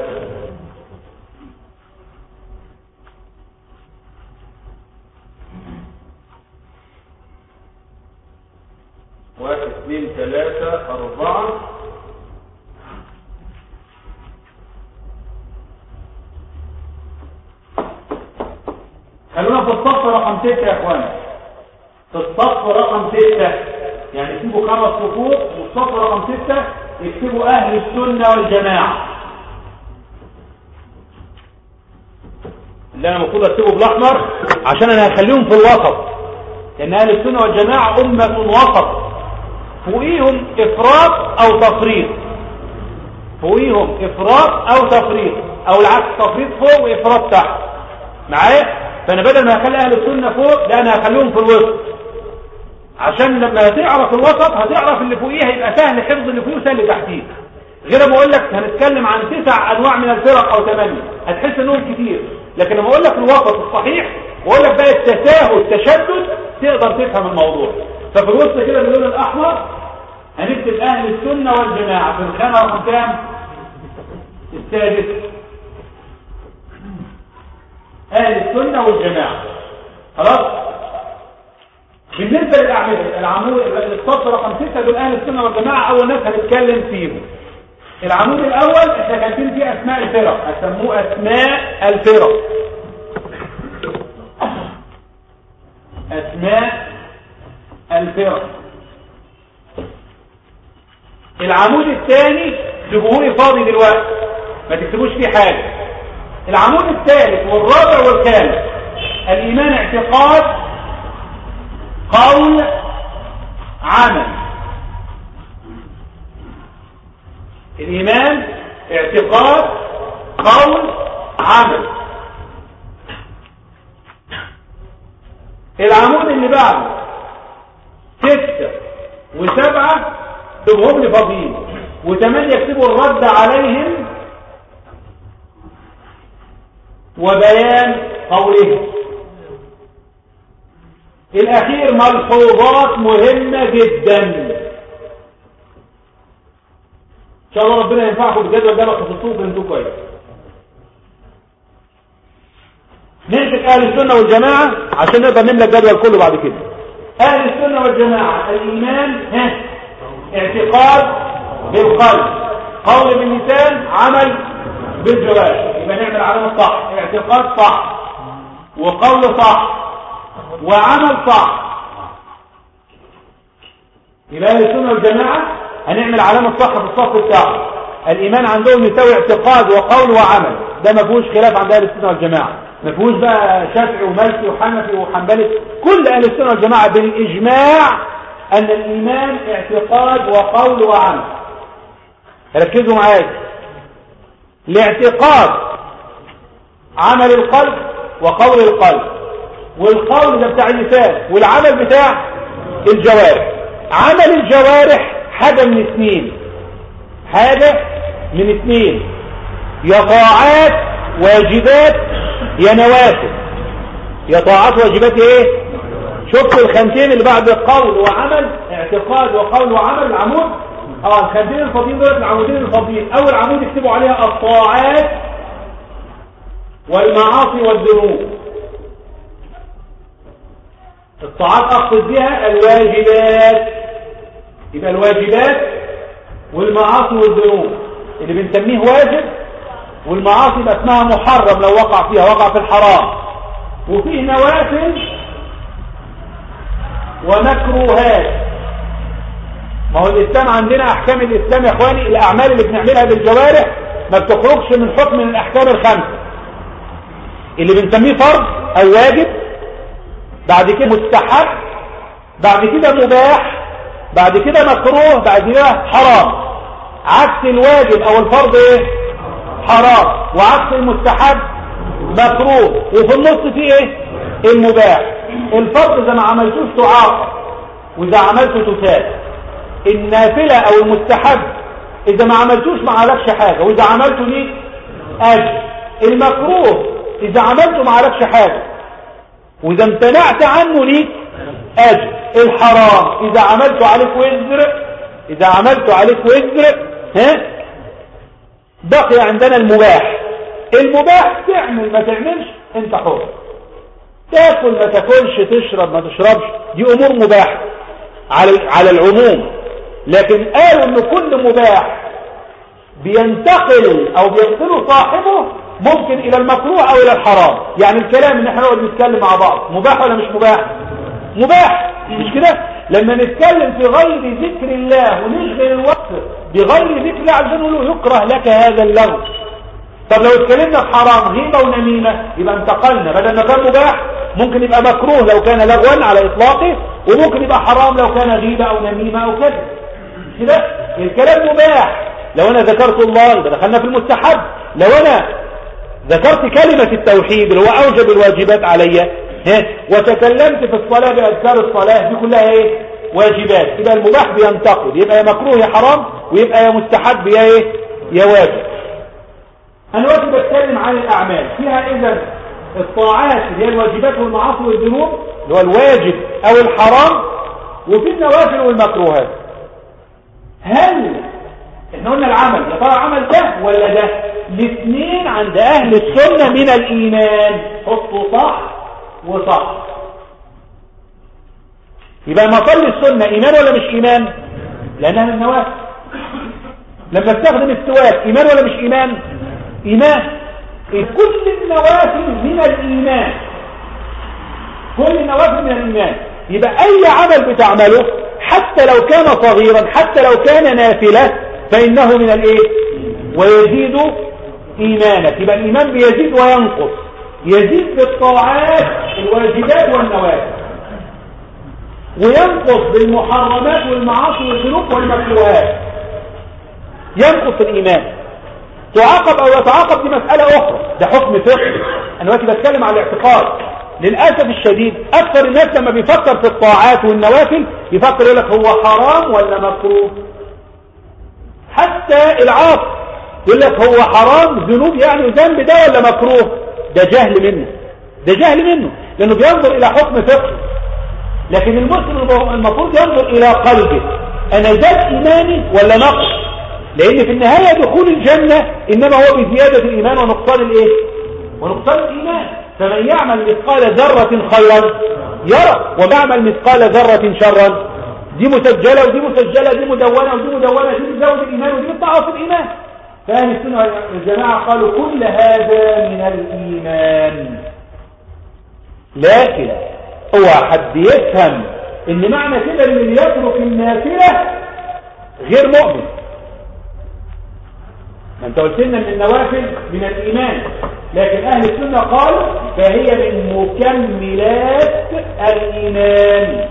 واحد اثنين ثلاثة أربعة خلونا في الصف رقم ستة يا اخوانا في الصف رقم ستة يعني اكتبوا خمس صفوف والصف رقم ستة يكتبوا أهل السنة والجماعة اللي أنا المفروض أكتبه بالأحمر عشان أنا هخليهم في الوسط لأن أهل السنة والجماعة أمة وسط فوقيهم إفراط أو تفريط فوقيهم إفراط أو تفريط أو العكس تفريط فوق وإفراط تحت معايا فأنا بدل ما هخلي أهل السنة فوق لا أنا هخليهم في الوسط عشان لما هتعرف الوسط هتعرف اللي فوقيه هيبقى سهل حفظ اللي فوقيه وسهل اللي تحتيه غير ما اقول لك هنتكلم عن تسع انواع من الفرق او ثمانيه هتحس انهم كتير لكن لما اقول لك الوسط الصحيح واقول لك بقى التساهل التشدد تقدر تفهم الموضوع ففي الوسط كده باللون الاحمر هنكتب اهل السنه والجماعه في الخانه رقم كام السادسه اهل السنه والجماعه خلاص بالنسبة للأعمدة العمود الصف رقم 6 دول أهل السنة والجماعة أول ناس هنتكلم فيهم العمود الأول احنا كاتبين فيه أسماء الفرق هسموه أسماء الفرق أسماء الفرق العمود الثاني سيبوهولي فاضي دلوقتي ما تكتبوش فيه حاجة العمود الثالث والرابع والخامس الإيمان اعتقاد قول عمل الإيمان اعتقاد قول عمل العمود اللي بعده ستة وسبعة تبهم لي فاضيين وثمانية يكتبوا الرد عليهم وبيان قولهم الأخير ملحوظات مهمة جدا إن شاء الله ربنا ينفعكم بالجدول ده بس تحطوه فهمتوه كويس نمسك أهل السنة والجماعة عشان نقدر نملى الجدول كله بعد كده أهل السنة والجماعة الإيمان ها اعتقاد بالقلب قول باللسان عمل بالجوارح يبقى نعمل علامة صح اعتقاد صح وقول صح وعمل صح يبقى اهل السنه والجماعه هنعمل علامه صح في الصف بتاعه الايمان عندهم يساوي اعتقاد وقول وعمل ده ما فيهوش خلاف عند اهل السنه والجماعه ما فيهوش بقى شافعي ومالكي وحنفي وحنبلي كل اهل السنه والجماعه بالاجماع ان الايمان اعتقاد وقول وعمل ركزوا معايا الاعتقاد عمل القلب وقول القلب والقول ده بتاع اللسان والعمل بتاع الجوارح عمل الجوارح حاجة من اثنين حاجة من اثنين يا طاعات واجبات يا نوافل يا طاعات واجبات ايه شفت الخمسين اللي بعد قول وعمل اعتقاد وقول وعمل العمود اه الخمسين الفاضيين دول العمودين الفاضيين اول عمود يكتبوا عليها الطاعات والمعاصي والذنوب الطاعات اقصد بها الواجبات يبقى الواجبات والمعاصي والذنوب اللي بنسميه واجب والمعاصي يبقى اسمها محرم لو وقع فيها وقع في الحرام وفيه نوافل ومكروهات ما هو الاسلام عندنا احكام الاسلام يا اخواني الاعمال اللي بنعملها بالجوارح ما بتخرجش من حكم من الاحكام الخمسه اللي بنسميه فرض او واجب بعد كده مستحب بعد كده مباح بعد كده مكروه بعد كده حرام عكس الواجب او الفرض ايه حرام وعكس المستحب مكروه وفي النص فيه ايه المباح الفرض اذا ما عملتوش تعاقب واذا عملته تساب النافله او المستحب اذا ما عملتوش ما عليكش حاجه واذا عملته ليك اجر المكروه اذا عملته ما عليكش حاجه واذا امتنعت عنه ليك اجر الحرام اذا عملت عليك وزر اذا عملت عليك وزر ها بقي عندنا المباح المباح تعمل ما تعملش انت حر تاكل ما تاكلش تشرب ما تشربش دي امور مباحه على على العموم لكن قالوا ان كل مباح بينتقل او بينقله صاحبه ممكن الى المكروه او الى الحرام يعني الكلام ان احنا نقعد نتكلم مع بعض مباح ولا مش مباح مباح مش كده لما نتكلم في غير ذكر الله ونشغل الوقت بغير ذكر الله عشان نقول يكره لك هذا اللغو طب لو اتكلمنا في حرام غيبة ونميمة يبقى انتقلنا بدل ما كان مباح ممكن يبقى مكروه لو كان لغوا على اطلاقه وممكن يبقى حرام لو كان غيبة او نميمة او كده كده الكلام مباح لو انا ذكرت الله يبقى دخلنا في المستحب لو انا ذكرت كلمة التوحيد اللي هو اوجب الواجبات عليا وتكلمت في الصلاة بأذكار الصلاة دي كلها ايه واجبات يبقى المباح بينتقل يبقى يا مكروه يا حرام ويبقى يا مستحب يا ايه يا واجب انا دلوقتي بتكلم عن الاعمال فيها اذا الطاعات اللي هي الواجبات والمعاصي والذنوب اللي هو الواجب او الحرام وفي النوافل والمكروهات هل احنا قلنا العمل يا ترى عمل ده ولا ده الاثنين عند اهل السنه من الايمان حطوا صح وصح يبقى ما صلي السنه ايمان ولا مش ايمان لانها من النوافل لما استخدم السواك ايمان ولا مش ايمان ايمان كل النوافل من الايمان كل النوافل من الايمان يبقى اي عمل بتعمله حتى لو كان صغيرا حتى لو كان نافلة فانه من الايه ويزيد ايمانك يبقى الايمان بيزيد وينقص يزيد بالطاعات الواجبات والنوافل وينقص بالمحرمات والمعاصي والذنوب والمكروهات ينقص الايمان تعاقب او يتعاقب دي مسألة اخرى ده حكم فقهي انا دلوقتي بتكلم على الاعتقاد للأسف الشديد أكثر الناس لما بيفكر في الطاعات والنوافل يفكر يقول لك هو حرام ولا مكروه حتى العاص يقول لك هو حرام ذنوب يعني ذنب ده ولا مكروه ده جهل منه ده جهل منه لأنه بينظر إلى حكم فقه لكن المسلم المفروض ينظر إلى قلبه أنا زاد إيماني ولا نقص لأن في النهاية دخول الجنة إنما هو بزيادة الإيمان ونقصان الإيه ونقصان الإيمان فمن يعمل مثقال ذرة خيرا يرى ومعمل مثقال ذرة شرا دي مسجلة ودي مسجلة دي مدونة ودي مدونة دي بتزود الإيمان ودي بتضعف الإيمان فأهل السنة والجماعة قالوا كل هذا من الإيمان لكن هو حد يفهم ان معنى كده ان اللي يترك النافلة غير مؤمن ما انت قلت لنا ان النوافل من الايمان لكن اهل السنة قالوا فهي من مكملات الايمان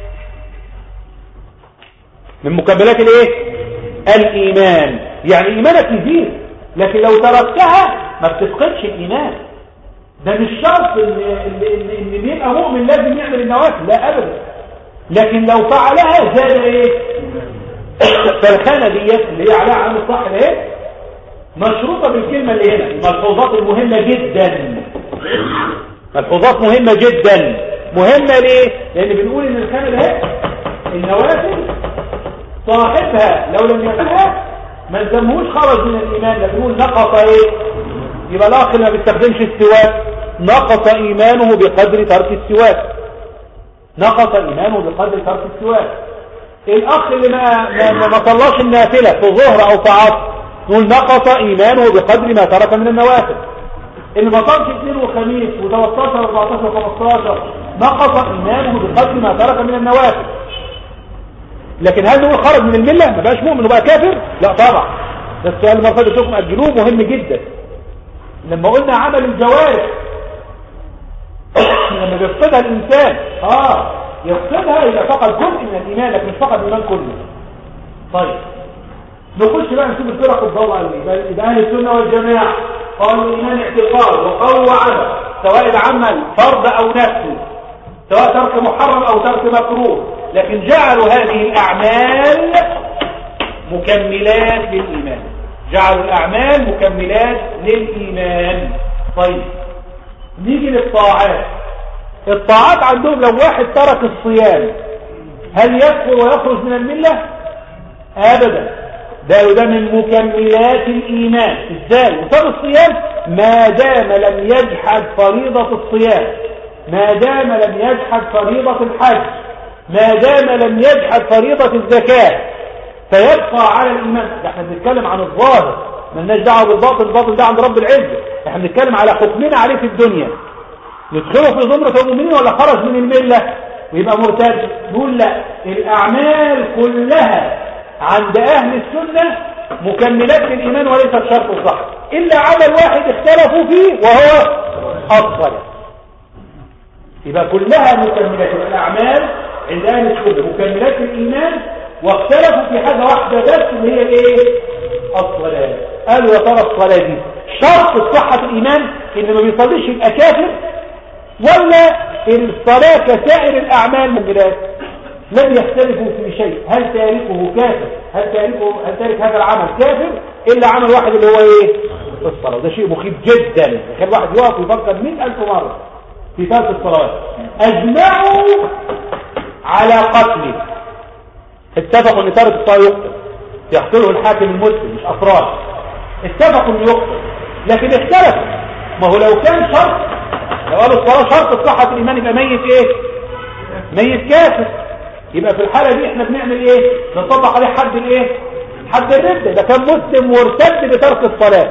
من مكملات الايه الايمان يعني ايمانك يزيد لكن لو تركتها ما بتفقدش الايمان ده مش شرط ان ان ان يبقى مؤمن لازم يعمل النوافل لا ابدا لكن لو فعلها زاد ايه فالخانه ديت اللي هي عليها عامل صح ايه مشروطه بالكلمه اللي هنا الملحوظات المهمه جدا ملحوظات مهمه جدا مهمه ليه لان بنقول ان الخانه ده النوافل صاحبها لو لم يفعلها ما نسموهوش خرج من الايمان لكن نقول نقص ايه يبقى الاخ اللي ما بيستخدمش السواك نقص ايمانه بقدر ترك السواك نقص ايمانه بقدر ترك السواك الاخ اللي ما ما, ما صلاش النافله في ظهر او في عصر نقول نقص ايمانه بقدر ما ترك من النوافل اللي ما صامش اثنين وخميس و13 و14 و15 نقص ايمانه بقدر ما ترك من النوافل لكن هل نقول خرج من المله ما بقاش مؤمن وبقى كافر لا طبعا ده السؤال اللي المفروض تكون اجلوه مهم جدا لما قلنا عمل الجوارح لما بيفقدها الإنسان آه يفقدها إذا فقد جزء من الإيمان لكن مش فقد الإيمان كله طيب نخش بقى نشوف الفرق الضوء يبقى أهل السنة والجماعة قالوا الإيمان اعتقاد وقول وعمل سواء العمل فرض أو نفسه سواء ترك محرم أو ترك مكروه لكن جعلوا هذه الأعمال مكملات للإيمان جعلوا الأعمال مكملات للإيمان طيب نيجي للطاعات الطاعات عندهم لو واحد ترك الصيام هل يدخل ويخرج من الملة أبدا ده ده من مكملات الإيمان إزاي وصاب الصيام ما دام لم يجحد فريضة الصيام ما دام لم يجحد فريضة الحج ما دام لم يجحد فريضة الزكاة فيبقى على الإيمان ده احنا بنتكلم عن الظاهر ملناش دعوه بالباطل الباطل ده عند رب العزة احنا بنتكلم على حكمنا عليه في الدنيا يدخله في زمرة المؤمنين ولا خرج من الملة ويبقى مرتد نقول لا الأعمال كلها عند أهل السنة مكملات للإيمان وليست شرط الصح إلا عمل واحد اختلفوا فيه وهو الصلاة يبقى كلها مكملات الأعمال عند أهل السنة مكملات الإيمان واختلفوا في حاجة واحدة بس اللي هي الايه الصلاة قالوا يا ترى الصلاة دي شرط صحة الإيمان إن ما بيصليش يبقى كافر ولا الصلاة كسائر الأعمال من بلاد لم يختلفوا في شيء هل تاركه كافر هل تاركه هل تارك هذا العمل كافر إلا عمل واحد اللي هو إيه الصلاة وده شيء مخيف جدا يخلي واحد يقف ويفكر 100000 مرة في ثلاث الصلوات أجمعوا على قتله اتفقوا ان تارك الصلاة يقتل يقتله الحاكم المسلم مش افراد اتفقوا انه يقتل لكن اختلف ما هو لو كان شرط لو قالوا الصلاة شرط صحة الايمان يبقى ميت ايه ميت كافر يبقى في الحالة دي احنا بنعمل ايه نطبق عليه حد الايه حد الردة ده كان مسلم مرتد بترك الصلاة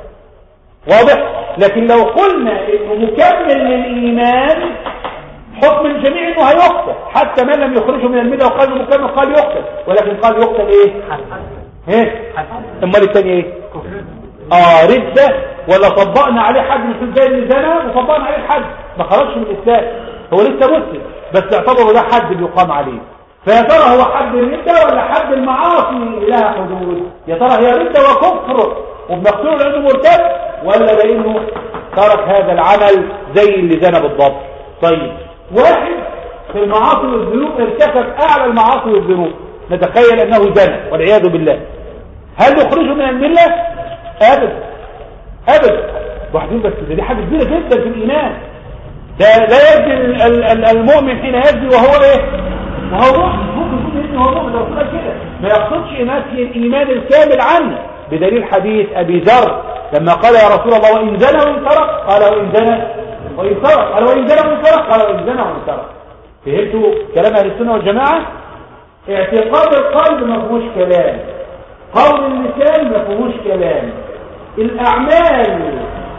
واضح لكن لو قلنا انه مكمل للايمان حكم الجميع انه هيقتل حتى من لم يخرجه من المله وقال مكمل قال يقتل ولكن قال يقتل ايه ايه امال الثاني ايه اه ردة ولا طبقنا عليه حد مثل زي اللي زنا وطبقنا عليه الحد ما خرجش من الاسلام هو لسه مسلم بس اعتبروا ده حد بيقام عليه فيا ترى هو حد الردة ولا حد المعاصي لها حدود يا ترى هي ردة وكفر وبنقتله لانه مرتد ولا لانه ترك هذا العمل زي اللي زنا بالضبط طيب واحد في المعاصي والذنوب ارتكب اعلى المعاصي والذنوب نتخيل انه زنى والعياذ بالله هل نخرجه من المله ابدا ابدا وبعدين بس دي حاجه كبيره جدا في الايمان ده لا يجزي ال- ال- ال- المؤمن حين يجزي وهو ايه وهو مؤمن ممكن يكون يجزي وهو مؤمن لو قال كده ما يقصدش نفي الايمان الكامل عنه بدليل حديث ابي ذر لما قال يا رسول الله وان زنى وان سرق قال وان زنى وان سرق قال وان زنى وان سرق قال وان زنى وان سرق فهمتوا كلام اهل السنه والجماعه اعتقاد القلب ما فيهوش كلام قول اللسان ما فيهوش كلام الاعمال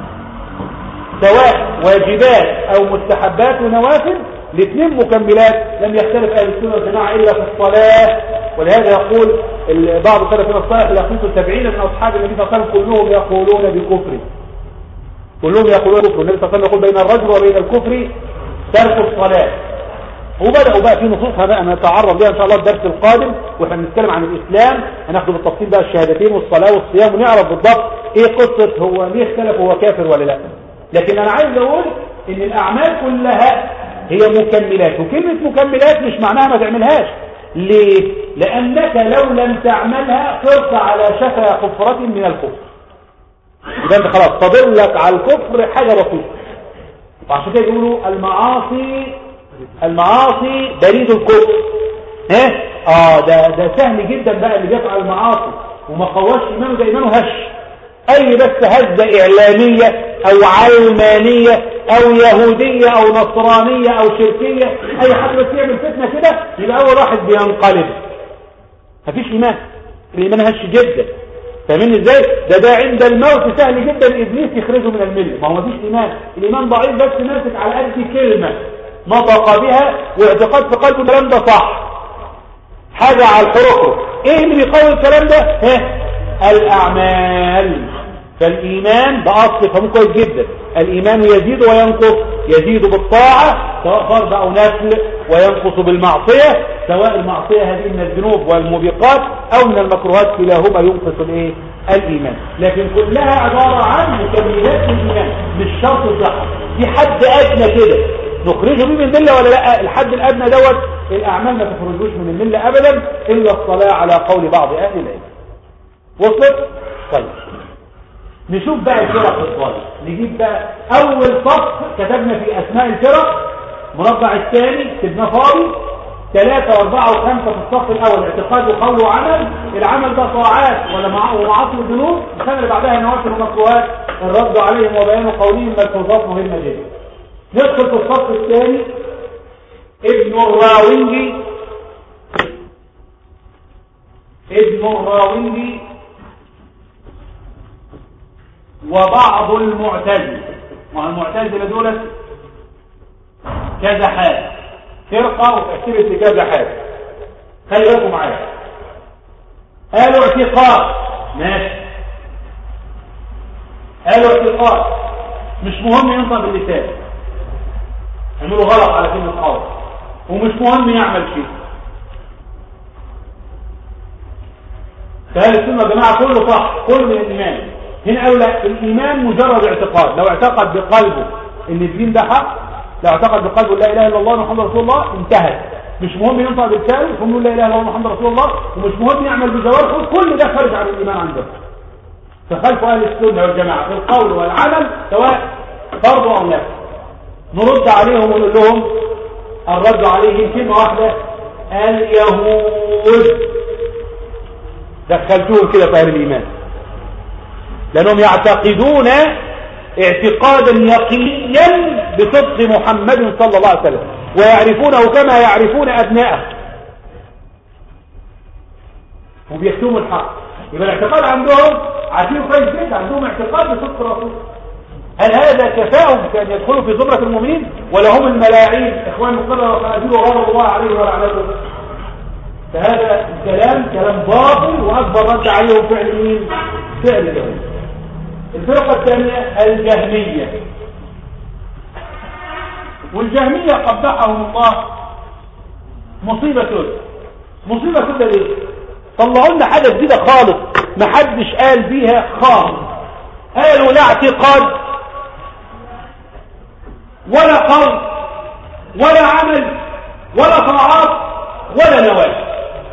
سواء واجبات او مستحبات ونوافل الاثنين مكملات لم يختلف اهل السنه والجماعه الا في الصلاه ولهذا يقول ال- بعض سلفنا الصالح يقول السبعين من اصحاب النبي صلى الله عليه وسلم كلهم يقولون بكفر كلهم يقولون كفر النبي صلى الله عليه وسلم يقول بين الرجل وبين الكفر ترك الصلاه وبداوا بقى في نصوصها بقى نتعرض لها ان شاء الله الدرس القادم واحنا بنتكلم عن الاسلام هناخد بالتفصيل بقى الشهادتين والصلاه والصيام ونعرف بالضبط ايه قصه هو ليه اختلف هو كافر ولا لا لكن انا عايز اقول ان الاعمال كلها هي مكملات وكلمه مكملات مش معناها ما تعملهاش ليه لانك لو لم تعملها صرت على شفا حفره من الكفر يبقى انت خلاص فاضل لك على الكفر حاجه بسيطه وعشان كده يقولوا المعاصي المعاصي بريد الكفر ها اه ده ده سهل جدا بقى اللي بيفعل المعاصي وما قواش ايمانه ده ايمانه هش اي بس هزه اعلاميه او علمانيه او يهوديه او نصرانيه او شركيه اي حد بس يعمل فتنه كده يبقى اول واحد بينقلب مفيش ايمان الايمان هش جدا فاهمين ازاي ده ده عند الموت سهل جدا ابليس يخرجه من المله ما هو مفيش ايمان الايمان ضعيف بس ماسك على قد كلمه نطق بها واعتقاد في قلبه الكلام ده صح حاجه على الحروف ايه اللي بيقوي الكلام ده ها الاعمال فالايمان ده اصل فهمه كويس جدا الايمان يزيد وينقص يزيد بالطاعه سواء فرض او نفل وينقص بالمعصيه سواء المعصيه هذه من الذنوب والموبقات او من المكروهات كلاهما ينقص الايه الايمان لكن كلها عباره عن مكملات الايمان مش شرط الصحه في حد ادنى كده نخرجه بيه من المله ولا لا الحد الادنى دوت الاعمال ما تخرجوش من المله ابدا الا الصلاه على قول بعض اهل العلم وصلت طيب نشوف بقى الفرق الصالح نجيب بقى اول صف كتبنا في اسماء الفرق مربع الثاني كتبناه فاضي ثلاثة واربعة وخمسة في الصف الاول اعتقاد وقول وعمل العمل ده طاعات ولا مع ومعاصي الذنوب السنة اللي بعدها نوافل ومكروهات الرد عليهم وبيان قولهم ملحوظات مهمة جدا ندخل في الصف الثاني ابن الراوندي ابن الراوندي وبعض المعتزله والمعتزله دولت كذا حاجه فرقه وتاثيرت لكذا حاجه خلي بالكم معايا قالوا اعتقاد ماشي قالوا اعتقاد مش مهم ينطق باللسان يعملوا غلط على كلمه قول ومش مهم يعمل شيء فهل السنه يا جماعه كله صح كله من الايمان هنا قالوا لا الايمان مجرد اعتقاد لو اعتقد بقلبه ان الدين ده حق لو اعتقد بقلبه لا اله الا الله محمد رسول الله انتهت مش مهم ينطق بلسانه يقول لا اله الا الله محمد رسول الله ومش مهم يعمل بجوارحه كل ده خارج عن الايمان عندهم فخلف اهل السنه والجماعه في القول والعمل سواء فرض او نفس نرد عليهم ونقول لهم الرد عليهم كلمه واحده اليهود دخلتوهم كده في اهل الايمان لانهم يعتقدون اعتقادا يقينيا بصدق محمد صلى الله عليه وسلم ويعرفونه كما يعرفون ابنائه وبيكتموا الحق يبقى الاعتقاد عندهم عارفين كويس جدا عندهم اعتقاد بصدق الرسول هل هذا كفاهم كان يدخلوا في زمرة المؤمنين ولا هم الملاعين اخوان مقرر وخنازير وغضب الله عليه ولعنته فهذا الكلام كلام باطل واكبر رد عليهم فعل مين فعل اليهود الفرقة الثانية الجهمية والجهمية قبحهم الله مصيبة سودة مصيبة سودة ليه طلعوا لنا حاجة جديدة خالص ما حدش قال بيها خالص قالوا لا اعتقاد ولا قول ولا عمل ولا طاعات ولا نوافل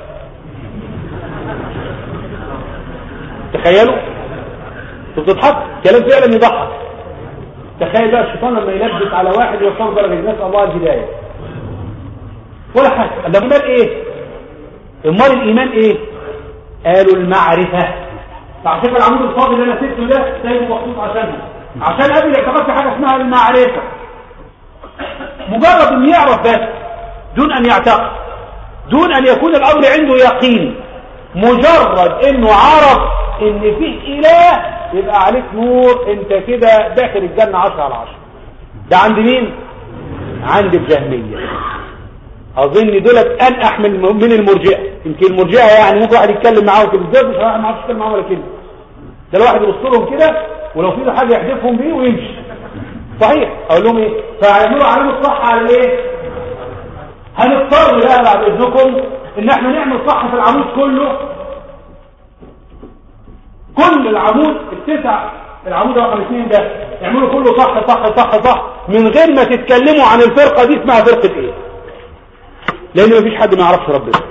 تخيلوا انتوا بتضحكوا كلام فعلا يضحك تخيل بقى الشيطان لما يلبس على واحد ويوصل درجه نسال الله الهدايه ولا حاجه الامال ايه امال الايمان ايه قالوا المعرفه فعشان العمود الفاضي اللي انا سبته ده سايبه مخصوص عشانها عشان قبل يعتقد في حاجه اسمها المعرفه مجرد ان يعرف بس دون ان يعتقد دون ان يكون الامر عنده يقين مجرد انه عرف ان فيه اله يبقى عليك نور انت كده داخل الجنة عشرة على عشرة ده عند مين عند الجهمية اظن دولت انقح من من المرجئة يمكن المرجئة يعني ممكن واحد يتكلم معاهم كده ازاي مش واحد ما يعرفش يتكلم معاهم ولا كلمة ده الواحد يبص لهم كده ولو في حاجة يحدفهم بيه ويمشي صحيح اقول لهم ايه فهيعملوا علامة صح على ايه هنضطر بقى بعد اذنكم ان احنا نعمل صح في العمود كله كل العمود التسع العمود رقم اثنين ده يعملوا كله صح صح صح صح من غير ما تتكلموا عن الفرقة دي اسمها فرقة ايه لان مفيش حد ما يعرفش ربنا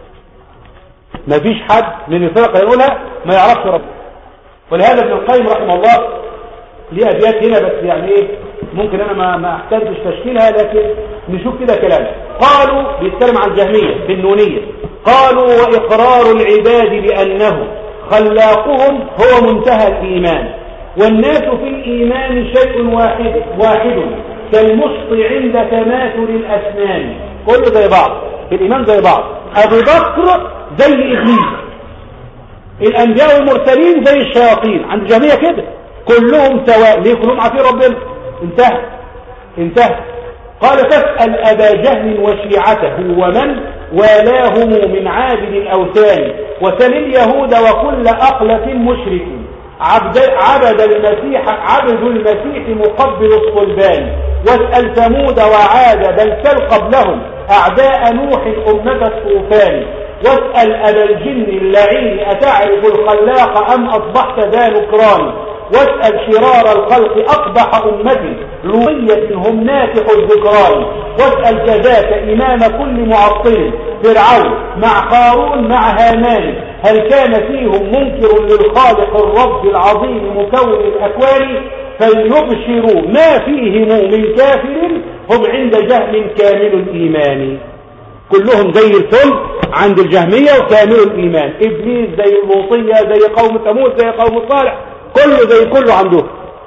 مفيش حد من الفرقة يقولها ما يعرفش ربنا ولهذا ابن القيم رحمه الله ليه ابيات هنا بس يعني ايه ممكن انا ما ما احتاجش تشكيلها لكن نشوف كده كلام قالوا بيتكلم عن الجهميه بالنونيه قالوا واقرار العباد بانه خلاقهم هو منتهى الايمان والناس في الايمان شيء واحد واحد كالمشط عند تماثل الاسنان كله زي بعض في الايمان زي بعض ابو بكر زي ابليس الانبياء والمرسلين زي الشياطين عند الجميع كده كلهم سواء ليه كلهم عارفين ربنا انتهى انتهى قال تسأل أبا جهل وشيعته ومن والاهم من عابد الأوثان وسل اليهود وكل أقلة مشرك عبد, عبد المسيح عبد المسيح مقبل الصلبان واسأل ثمود وعاد بل سل قبلهم أعداء نوح أمة الطوفان واسأل أبا الجن اللعين أتعرف الخلاق أم أصبحت ذا نكران واسأل شرار الخلق أقبح أمة لوية هم ناتح الذكران واسأل كذاك إمام كل معطل فرعون مع قارون مع هامان هل كان فيهم منكر للخالق الرب العظيم مكون الأكوان فليبشروا ما فيهم من كافر هم عند جهل كامل الإيمان كلهم زي الفل عند الجهمية وكامل الإيمان إبليس زي اللوطية زي قوم ثمود زي قوم صالح كله زي كله عنده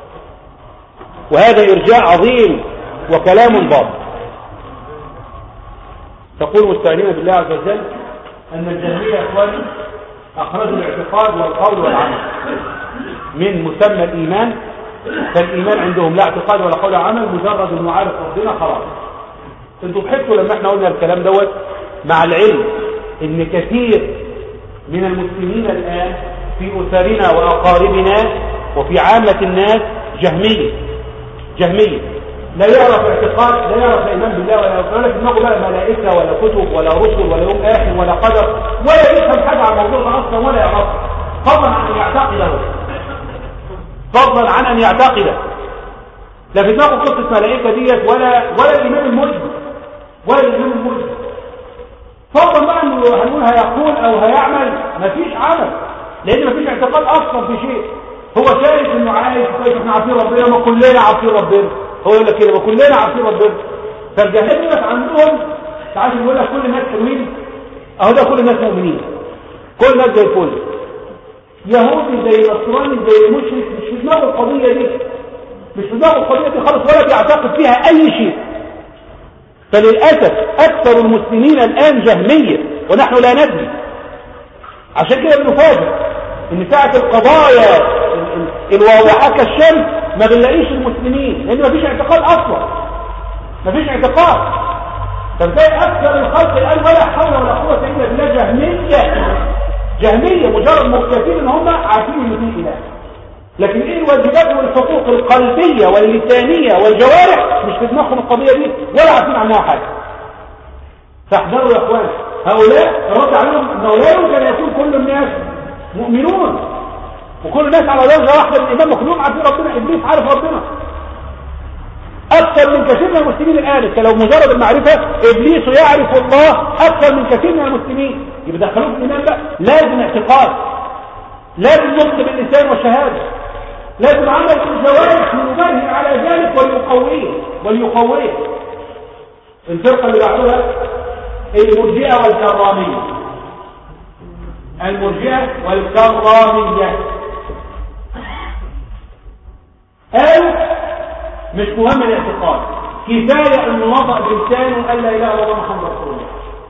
وهذا إرجاء عظيم وكلام باطل تقول مستعينين بالله عز وجل أن الجهمية يا أخواني أخرجوا الاعتقاد والقول والعمل من مسمى الإيمان فالإيمان عندهم لا اعتقاد ولا قول ولا عمل مجرد انه عارف ربنا خلاص انتوا ضحكتوا لما احنا قلنا الكلام دوت مع العلم ان كثير من المسلمين الآن في أسرنا وأقاربنا وفي عامة الناس جهمية جهمية لا يعرف اعتقاد لا يعرف إيمان بالله ولا ولا في دماغه بقى ملائكة ولا كتب ولا رسل ولا يوم آخر ولا قدر ولا يفهم حاجة عن الموضوع ده أصلا ولا يعرفه فضلا عن أن يعتقده فضلا عن أن يعتقده لا في دماغه قصة ملائكة ديت ولا ولا الإمام المجمل ولا الإمام المجمل فضلا بقى انه هنقول هيقول او هيعمل مفيش عمل لان مفيش اعتقاد اصلا في شيء هو شايف انه عايز كويس احنا عارفين ربنا ما كلنا عارفين ربنا هو يقول لك كده ما كلنا عارفين ربنا فالجاهليه عندهم تعالى نقول لك كل الناس حلوين اهو ده كل الناس مؤمنين كل الناس زي الفل يهودي زي نصراني زي مشرك مش في دماغه القضيه دي مش في دماغه القضيه دي خالص ولا بيعتقد فيها اي شيء فللاسف اكثر المسلمين الان جهميه ونحن لا ندري عشان كده بنفاجئ ان ساعه القضايا الواضحه كالشمس ما بنلاقيش المسلمين لان مفيش اعتقاد اصلا مفيش اعتقاد فازاي اكثر الخلق الان ولا حول ولا قوه الا بالله جهميه جهميه مجرد مكتفين ان هم عارفين ان في اله لكن ايه الواجبات والحقوق القلبيه واللسانيه والجوارح مش في دماغهم القضيه دي ولا عارفين عنها حاجه فاحذروا يا اخوان هؤلاء رد عليهم انه لا يمكن ان يكون كل الناس مؤمنون وكل الناس على درجه واحده من الايمان كلهم عارفين ربنا ابليس عارف ربنا اكثر من كثير من المسلمين الان انت لو مجرد المعرفه ابليس يعرف الله اكثر من كثير من المسلمين يبقى دخلوه في الايمان بقى لازم اعتقاد لازم نطق باللسان والشهاده لازم عمل في الجوارح ليبرهن على ذلك وليقويه وليقويه الفرقه اللي بعدها المرجئه والكراميه المرجئه والكراميه قال مش مهم الاعتقاد كفايه انه نطق بلسانه ان لا اله الا الله محمد رسول الله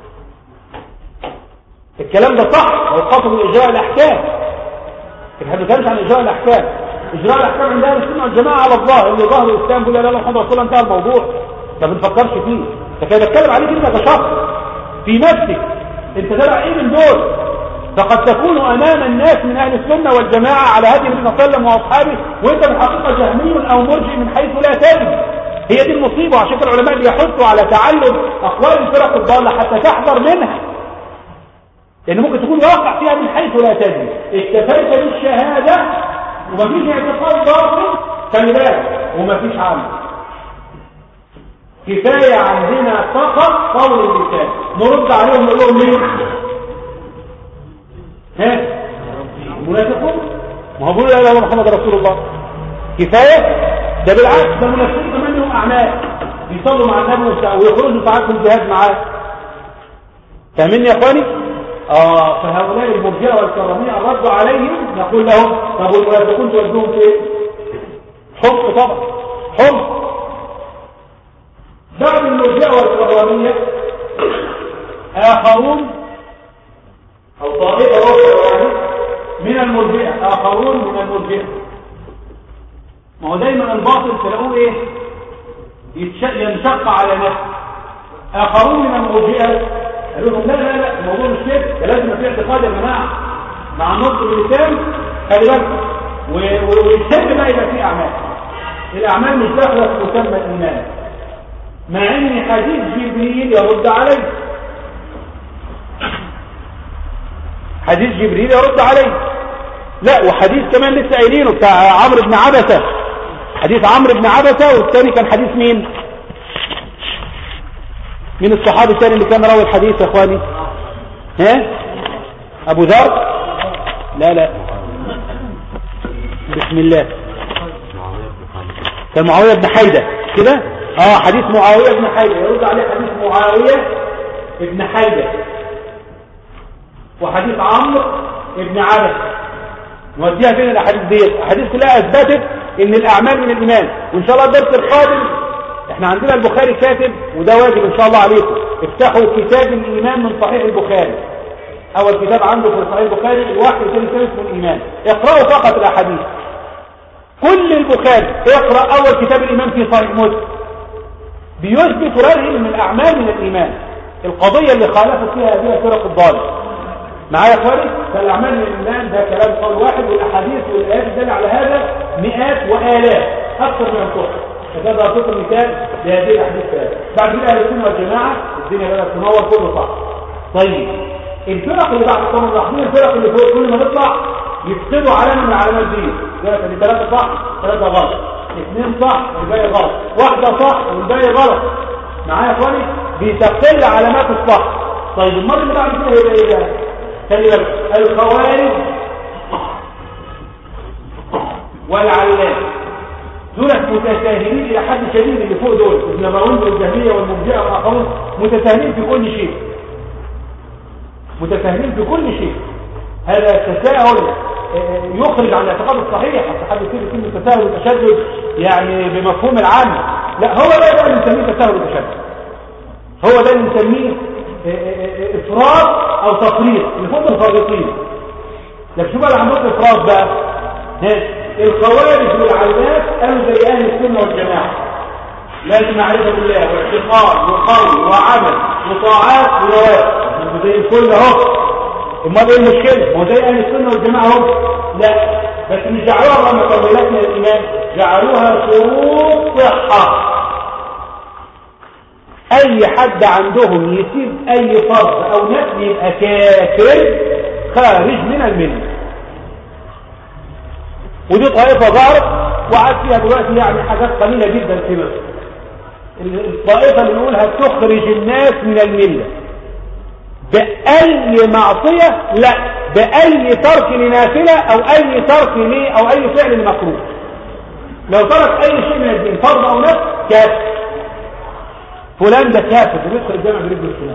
الكلام ده صح وخاطب من اجراء الاحكام احنا ما بنتكلمش عن اجراء الاحكام اجراء الاحكام عند اهل السنه والجماعه على الظاهر اللي ظهر الاسلام بيقول لا اله الا الله محمد رسول الله انتهى الموضوع ما بنفكرش فيه فكان بتكلم عليك انت كشخص في نفسك انت تبع ايه من دول فقد تكون امام الناس من اهل السنه والجماعه على هدي النبي صلى الله عليه وسلم واصحابه وانت في الحقيقه جهمي او مرجئ من حيث لا تدري هي دي المصيبه وعشان كده العلماء بيحثوا على تعلم اقوال الفرق الضاله حتى تحذر منها لان ممكن تكون واقع فيها من حيث لا تدري اكتفيت بالشهاده ومفيش اعتقاد باطل خلي بالك ومفيش عمل كفايه عندنا فقط قول اللسان نرد عليهم نقول لهم ليه ها منافقون ما هو بيقولوا لا اله الا محمد رسول الله كفايه ده بالعكس ده منافقين كمان لهم اعمال بيصلوا مع النبي ويخرجوا ساعات في الجهاد معاه فاهمين يا اخواني اه فهؤلاء المرجئه والكراميه ردوا عليهم نقول لهم طب والمنافقون تودوهم فين حب طبعا حب بعد المرجئه والكراميه اخرون او طائفه اخرى يعني من المرجئه اخرون من المرجئه ما هو دايما الباطل تلاقوه ايه ينشق على نفسه اخرون من المرجئه قالوا لهم لا لا لا الموضوع مش كده ده لازم في اعتقاد يا جماعه مع نطق اللسان خلي بالك والشك بقى يبقى فيه اعمال الاعمال مش داخله في مسمى الايمان مع ان حديث جبريل يرد عليه حديث جبريل يرد عليه لا وحديث كمان لسه قايلينه بتاع عمرو بن عبسه حديث عمرو بن عبسه والثاني كان حديث مين مين الصحابي الثاني اللي كان راوي الحديث يا اخواني ها ابو ذر لا لا بسم الله كان معاويه بن حيده كده اه حديث معاويه بن حيده يرد عليه حديث معاويه بن حيده وحديث عمرو بن عبس نوديها فين الاحاديث ديت الاحاديث كلها اثبتت ان الاعمال من الايمان وان شاء الله الدرس القادم احنا عندنا البخاري كاتب وده واجب ان شاء الله عليكم افتحوا كتاب الايمان من صحيح البخاري اول كتاب عنده في صحيح البخاري الواحد ثاني ثالث من الايمان اقرأوا فقط الاحاديث كل البخاري اقرأ اول كتاب الايمان في صحيح مسلم بيثبت رجل من الاعمال من الايمان القضية اللي خالفت فيها هذه الفرق الضالة معايا يا اخواني فالاعمال من الايمان ده كلام قول واحد والاحاديث والايات الداله على هذا مئات والاف اكثر من الكفر فده اعطيك مثال لهذه الاحاديث الثلاثه بعد كده اهل السنه والجماعه الدنيا بدات تنور كله صح طيب الفرق اللي بعد طبعا الرحمن الفرق اللي فوق كل ما نطلع يفسدوا علامه من العلامات دي يقول لك ثلاثه صح ثلاثه غلط اثنين صح والباقي غلط واحده صح والباقي غلط معايا يا اخواني بتقل علامات الصح طيب المره اللي بعد كده هيبقى ايه بقى خلي بالك الخوارج والعلام دولت متساهلين الى حد شديد اللي فوق دول ابن راوند والجهميه والمرجئه والاخرون متساهلين في كل شيء متساهلين في كل شيء هذا تساهل يخرج عن الاعتقاد الصحيح حتى حد يصير كلمه تساهل وتشدد يعني بمفهوم العام لا هو ده اللي بنسميه تساهل وتشدد هو ده اللي بنسميه افراط او تفريط اللي فوق الفريطين لكن شو بقى اللي عندهم افراط بقى الخوارج والعلات قالوا زي اهل السنه والجماعه لازم معرفه بالله واعتقاد وقول وعمل وطاعات ورواتب زي الكل اهو امال ايه المشكله ما هو زي اهل السنه والجماعه اهو لا بس مش جعلوها مكونات من الايمان جعلوها شروط صحه اي حد عندهم يسيب اي فرض او نفل يبقى كافر خارج من المله ودي طائفه ظهرت وعاد فيها دلوقتي يعني حاجات قليله جدا في مصر الطائفة اللي نقولها تخرج الناس من الملة بأي معصية لا بأي ترك لنافلة أو أي ترك لي أو أي فعل مكروه لو ترك أي شيء من الدين فرض أو نفس كافر فلان ده كافر بيدخل الجامع برجل السلام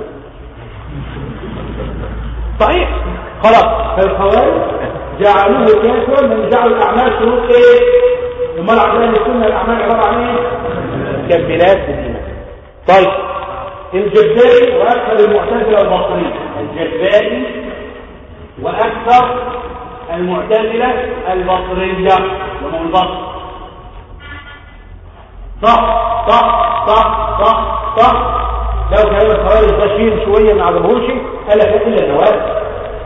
صحيح خلاص الخوارج جعلوه كافرا من جعلوا الأعمال شروط إيه؟ امال عقلان السنة الأعمال عبارة عن إيه؟ مكملات للإيمان طيب الجباري وأكثر المعتزلة البصرية الجباري وأكثر المعتزلة البصرية ومن البصر صح صح صح صح صح لو كان الخوارج ده شيل شوية ما عجبهوش قال لك إلا النواب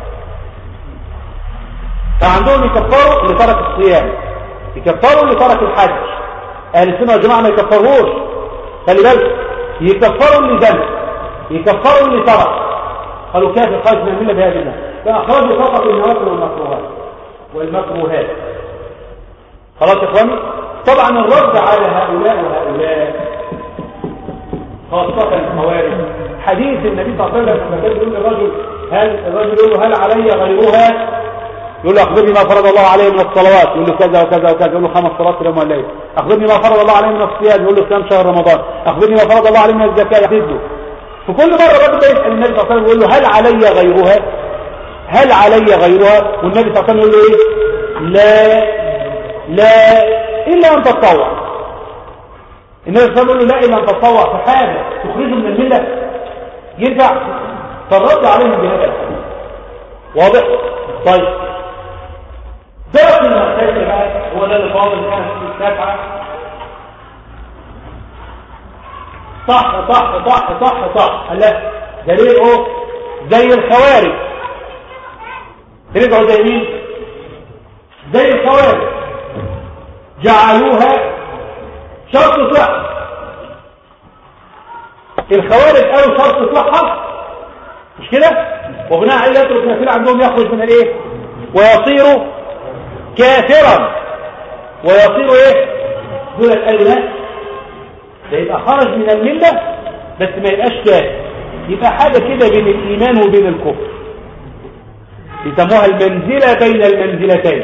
فعندهم يكفروا اللي ترك الصيام يكفروا اللي ترك الحج اهل السنه والجماعه ما يكفروش خلي بالك يكفروا اللي ذنب يكفروا اللي ترك قالوا كافر خالص من المله بهذه الناس فاخرجوا فقط النوافل والمكروهات والمكروهات خلاص يا اخواني طبعا الرد على هؤلاء وهؤلاء خاصة الخوارج حديث النبي صلى الله عليه وسلم لما كان يقول للرجل هل الرجل يقول له هل علي غيرها يقول له اخبرني ما فرض الله عليه من الصلوات يقول له كذا وكذا وكذا يقول له خمس صلوات في اليوم والليل اخبرني ما فرض الله عليه من الصيام يقول له صيام شهر رمضان اخبرني ما فرض الله عليه من الزكاه يحدد له فكل مره الراجل ده يسال النبي صلى الله عليه وسلم يقول له هل علي غيرها هل علي غيرها والنبي صلى الله عليه وسلم يقول له ايه لا لا الا ان تتطوع النبي صلى الله عليه وسلم يقول له لا الا ان تتطوع في حاجه تخرجه من المله ينفع فالرد عليهم بهذا واضح طيب درس المرتجة بقى هو ده اللي فاضل كان في الدفعة صح صح صح صح صح لا دليل اهو زي الخوارج رجعوا زي مين زي الخوارج جعلوها شرط صحة الخوارج قالوا شرط صحة مش كده وبناء عليه يترك نافله عندهم يخرج من الايه ويصير كافرا ويصير ايه دول قالوا لا ده يبقى خرج من المله بس ما يبقاش كافر يبقى حاجه كده بين الايمان وبين الكفر يسموها المنزله بين المنزلتين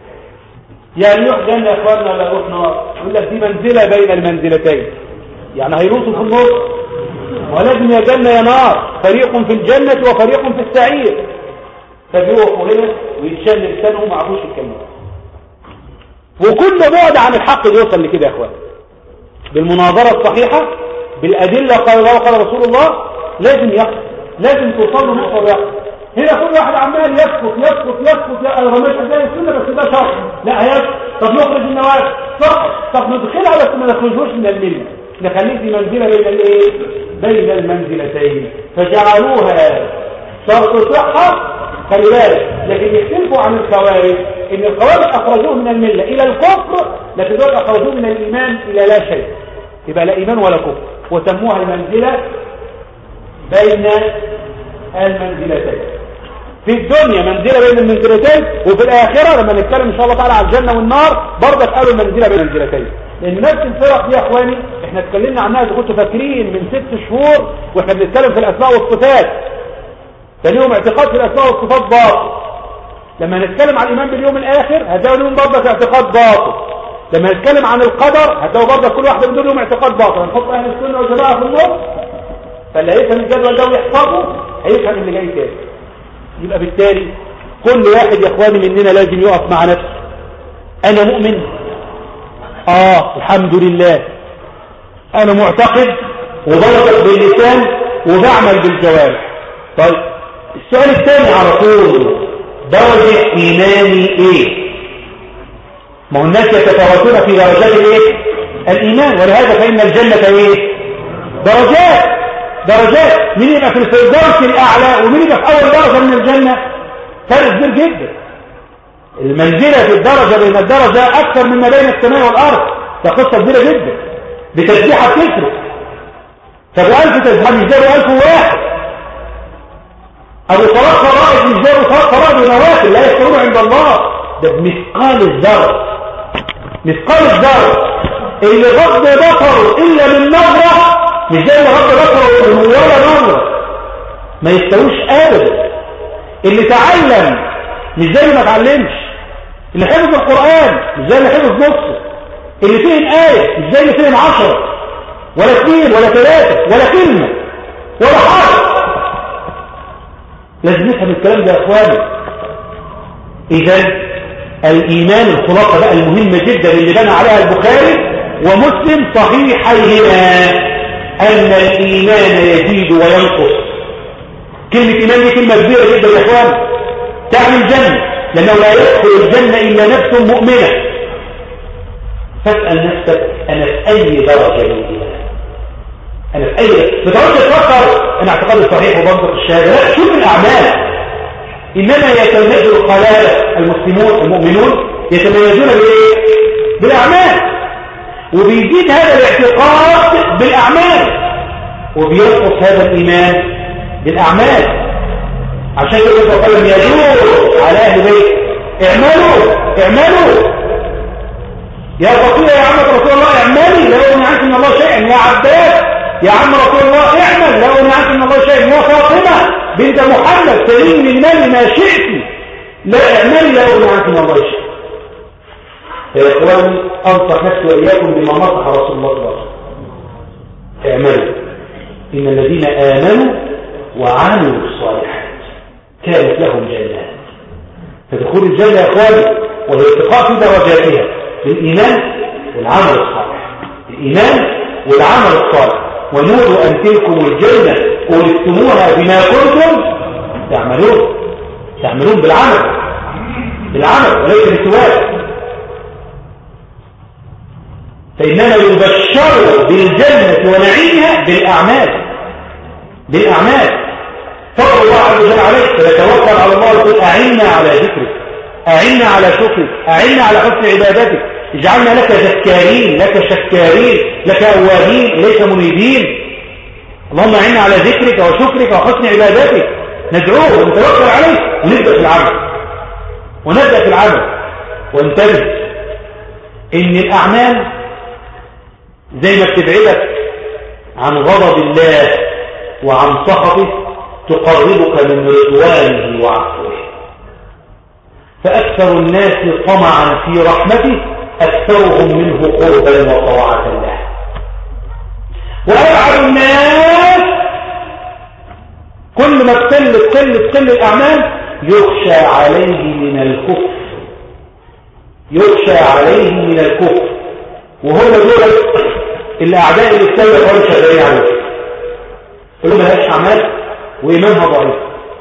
يعني يروح جنه يا اخواننا ولا يروح نار يقول لك دي منزله بين المنزلتين يعني هيروحوا في النص ولازم يا جنه يا نار فريق في الجنه وفريق في السعير فبيروحوا هنا ويتشل لسانهم ما عرفوش يتكلموا وكل بعد عن الحق بيوصل لكده يا اخوان بالمناظرة الصحيحة بالأدلة قال الله وقال رسول الله لازم يقف لازم توصل له نقطة ويقف هنا كل واحد عمال يسقط يسقط يسقط لا رميش زي السنة بس ده شرط لا هيسقط طب نخرج النوافل صح طب ندخلها بس ما نخرجوش من الملة نخليه في منزلة بين الايه بين المنزلتين فجعلوها شرط صحة خلي بالك لكن يختلفوا عن الخوارج ان الخوارج اخرجوه من المله الى الكفر لكن دول اخرجوه من الايمان الى لا شيء يبقى لا ايمان ولا كفر وسموها المنزله بين المنزلتين في الدنيا منزله بين المنزلتين وفي الاخره لما نتكلم ان شاء الله تعالى على الجنه والنار برضك قالوا المنزله بين المنزلتين لان نفس الفرق دي يا اخواني احنا اتكلمنا عنها اذا كنتوا فاكرين من ست شهور واحنا بنتكلم في الاسماء والصفات فليهم اعتقاد في الاسماء والصفات باطل لما نتكلم عن الايمان باليوم الاخر هتلاقوا لهم برضك اعتقاد باطل لما نتكلم عن القدر هتلاقوا برضك كل واحده من دول لهم اعتقاد باطل هنحط اهل السنه والجماعه في النص فاللي هيفهم الجدول ده ويحفظه هيفهم اللي جاي تاني يبقى بالتالي كل واحد يا اخواني مننا لازم يقف مع نفسه انا مؤمن اه الحمد لله انا معتقد وبلغ باللسان وبعمل بالجوارح طيب السؤال الثاني على طول درجة إيماني إيه ما هو الناس يتفاوتون في درجات الإيه الإيمان ولهذا فإن الجنة إيه درجات درجات مين يبقى في الفردوس الأعلى ومين يبقى في أول درجة من الجنة فرق كبير جدا المنزلة في الدرجة بين الدرجة أكثر مما بين السماء والأرض ده قصة كبيرة جدا بتسبيحة تفرق طب ألف تسبيحة مش زي ألف واحد أبو صلاة فرائض مش زي أبو صلاة فرائض ونوافل لا يذكرون عند الله ده بمثقال الذرة مثقال الذرة اللي غض بصره إلا من نظرة مش زي ما غض بصره ولا نظره ما يستويش ابدا اللي تعلم مش زي اللي ما اتعلمش اللي حفظ القرآن مش زي اللي حفظ نصه اللي فهم آية مش زي اللي فهم عشرة ولا اثنين ولا ثلاثة ولا كلمة ولا حرف لازم نفهم الكلام ده يا اخواني اذا الايمان الخلاصه بقى المهمه جدا اللي بنى عليها البخاري ومسلم صحيحيهما ان الايمان يزيد وينقص كلمه ايمان دي كلمه كبيره جدا يا اخوان تعني الجنه لانه لا يدخل الجنه الا نفس مؤمنه فاسال نفسك انا في اي درجه من الايمان انا في اي ما تقعدش تفكر ان اعتقادي صحيح وبنطق الشهاده لا شوف الاعمال انما يتميز الخلائق المسلمون المؤمنون يتميزون بايه بالاعمال وبيزيد هذا الاعتقاد بالاعمال وبينقص هذا الايمان بالاعمال عشان كده قال يجوز على اهل بيت اعملوا اعملوا يا فقير يا عم رسول الله اعملي لا اغني عنك من الله شيئا يا عباس يا عم رسول الله اعمل لا اغني عنك من الله شيئا يا فاطمه بنت محمد سليم من مال ما شئت لا اعملي لا اغني عنك من الله شيئا يا اخواني انصح نفسي واياكم بما نصح رسول الله صلى الله عليه وسلم اعملوا ان الذين امنوا وعملوا الصالحات كانت لهم جنات فدخول الجنه يا اخواني والارتقاء في درجاتها بالإيمان والعمل الصالح الإيمان والعمل الصالح ونور أن تلكم الجنة أورثتموها بما كنتم تعملون تعملون بالعمل بالعمل وليس بالسواك فإنما يبشر بالجنة ونعيمها بالأعمال بالأعمال فضل الله عز وجل عليك فيتوكل على الله ويقول أعنا على ذكرك أعنا على شكرك أعنا على حسن عبادتك اجعلنا لك ذكارين لك شكارين لك أوابين إليك منيبين اللهم أعنا على ذكرك وشكرك وحسن عبادتك ندعوه ونتوكل عليه ونبدأ في العمل ونبدأ في العمل وانتبه إن الأعمال زي ما بتبعدك عن غضب الله وعن سخطه تقربك من رضوانه وعفوه فأكثر الناس طمعا في رحمته أكثرهم منه قربا وطاعة له وأبعد الناس كل ما تقل تقل تقل الأعمال يخشى عليه من الكفر يخشى عليه من الكفر وهم دول الأعداء اللي استوى كانوا شغالين عليه كلهم ملهاش أعمال وإيمانها ضعيف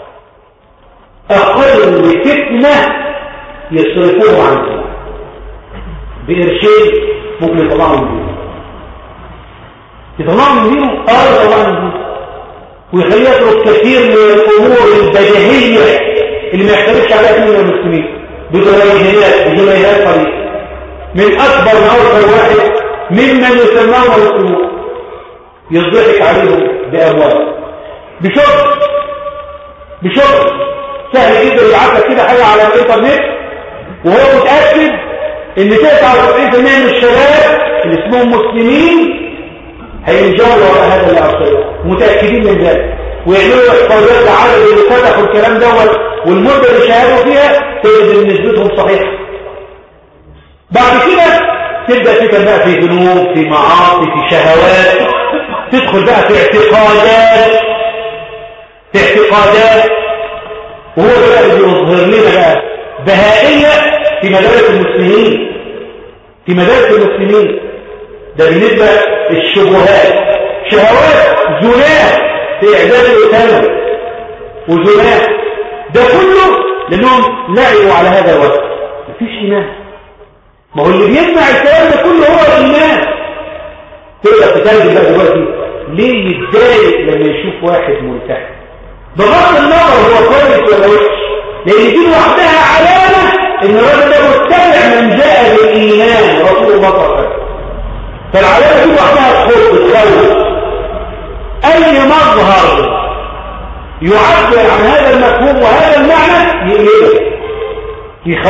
أقل فتنة يصرفوه عنه بقرشين ممكن يطلعوا من دينه يطلعوا من دينه اه يطلعوا من دينه ويخليه يترك كثير من الامور البديهيه اللي ما يختلفش عليها كل المسلمين بجنيهات بجنيهات قليله من اكبر واوفر واحد ممن يسمونه المسلمون يضحك عليهم باموال بشرط بشرط سهل جدا يبعت لك كده حاجه على الانترنت وهو متاكد ان 99% من الشباب اللي اسمهم مسلمين هينجروا وراء هذا اللي ارسله متاكدين من ذلك ويعملوا احصائيات لعدد اللي فتحوا الكلام دوت والمده اللي شاهدوا فيها تجد ان نسبتهم صحيحه بعد كده تبدا تفهم بقى في ذنوب في معاصي في شهوات تدخل بقى في اعتقادات في اعتقادات وهو بقى اللي بيظهر لنا بقى بهائيه في مدارس المسلمين في مدارس المسلمين ده بالنسبة الشبهات شهوات زنات في إعداد الثانوي وزنات ده كله لأنهم لعبوا على هذا الوقت مفيش إيمان ما هو اللي بيسمع الكلام ده كله هو الإيمان تقدر تترجم بقى دلوقتي ليه يتضايق لما يشوف واحد ملتحي بغض النظر هو كويس ولا وحش لأن دي لوحدها علامة ان الراجل ده متبع من جاء بالايمان رسول الله صلى الله عليه وسلم فالعلامه دي لوحدها تخوف تخوف اي مظهر يعبر عن هذا المفهوم وهذا المعنى يقلبه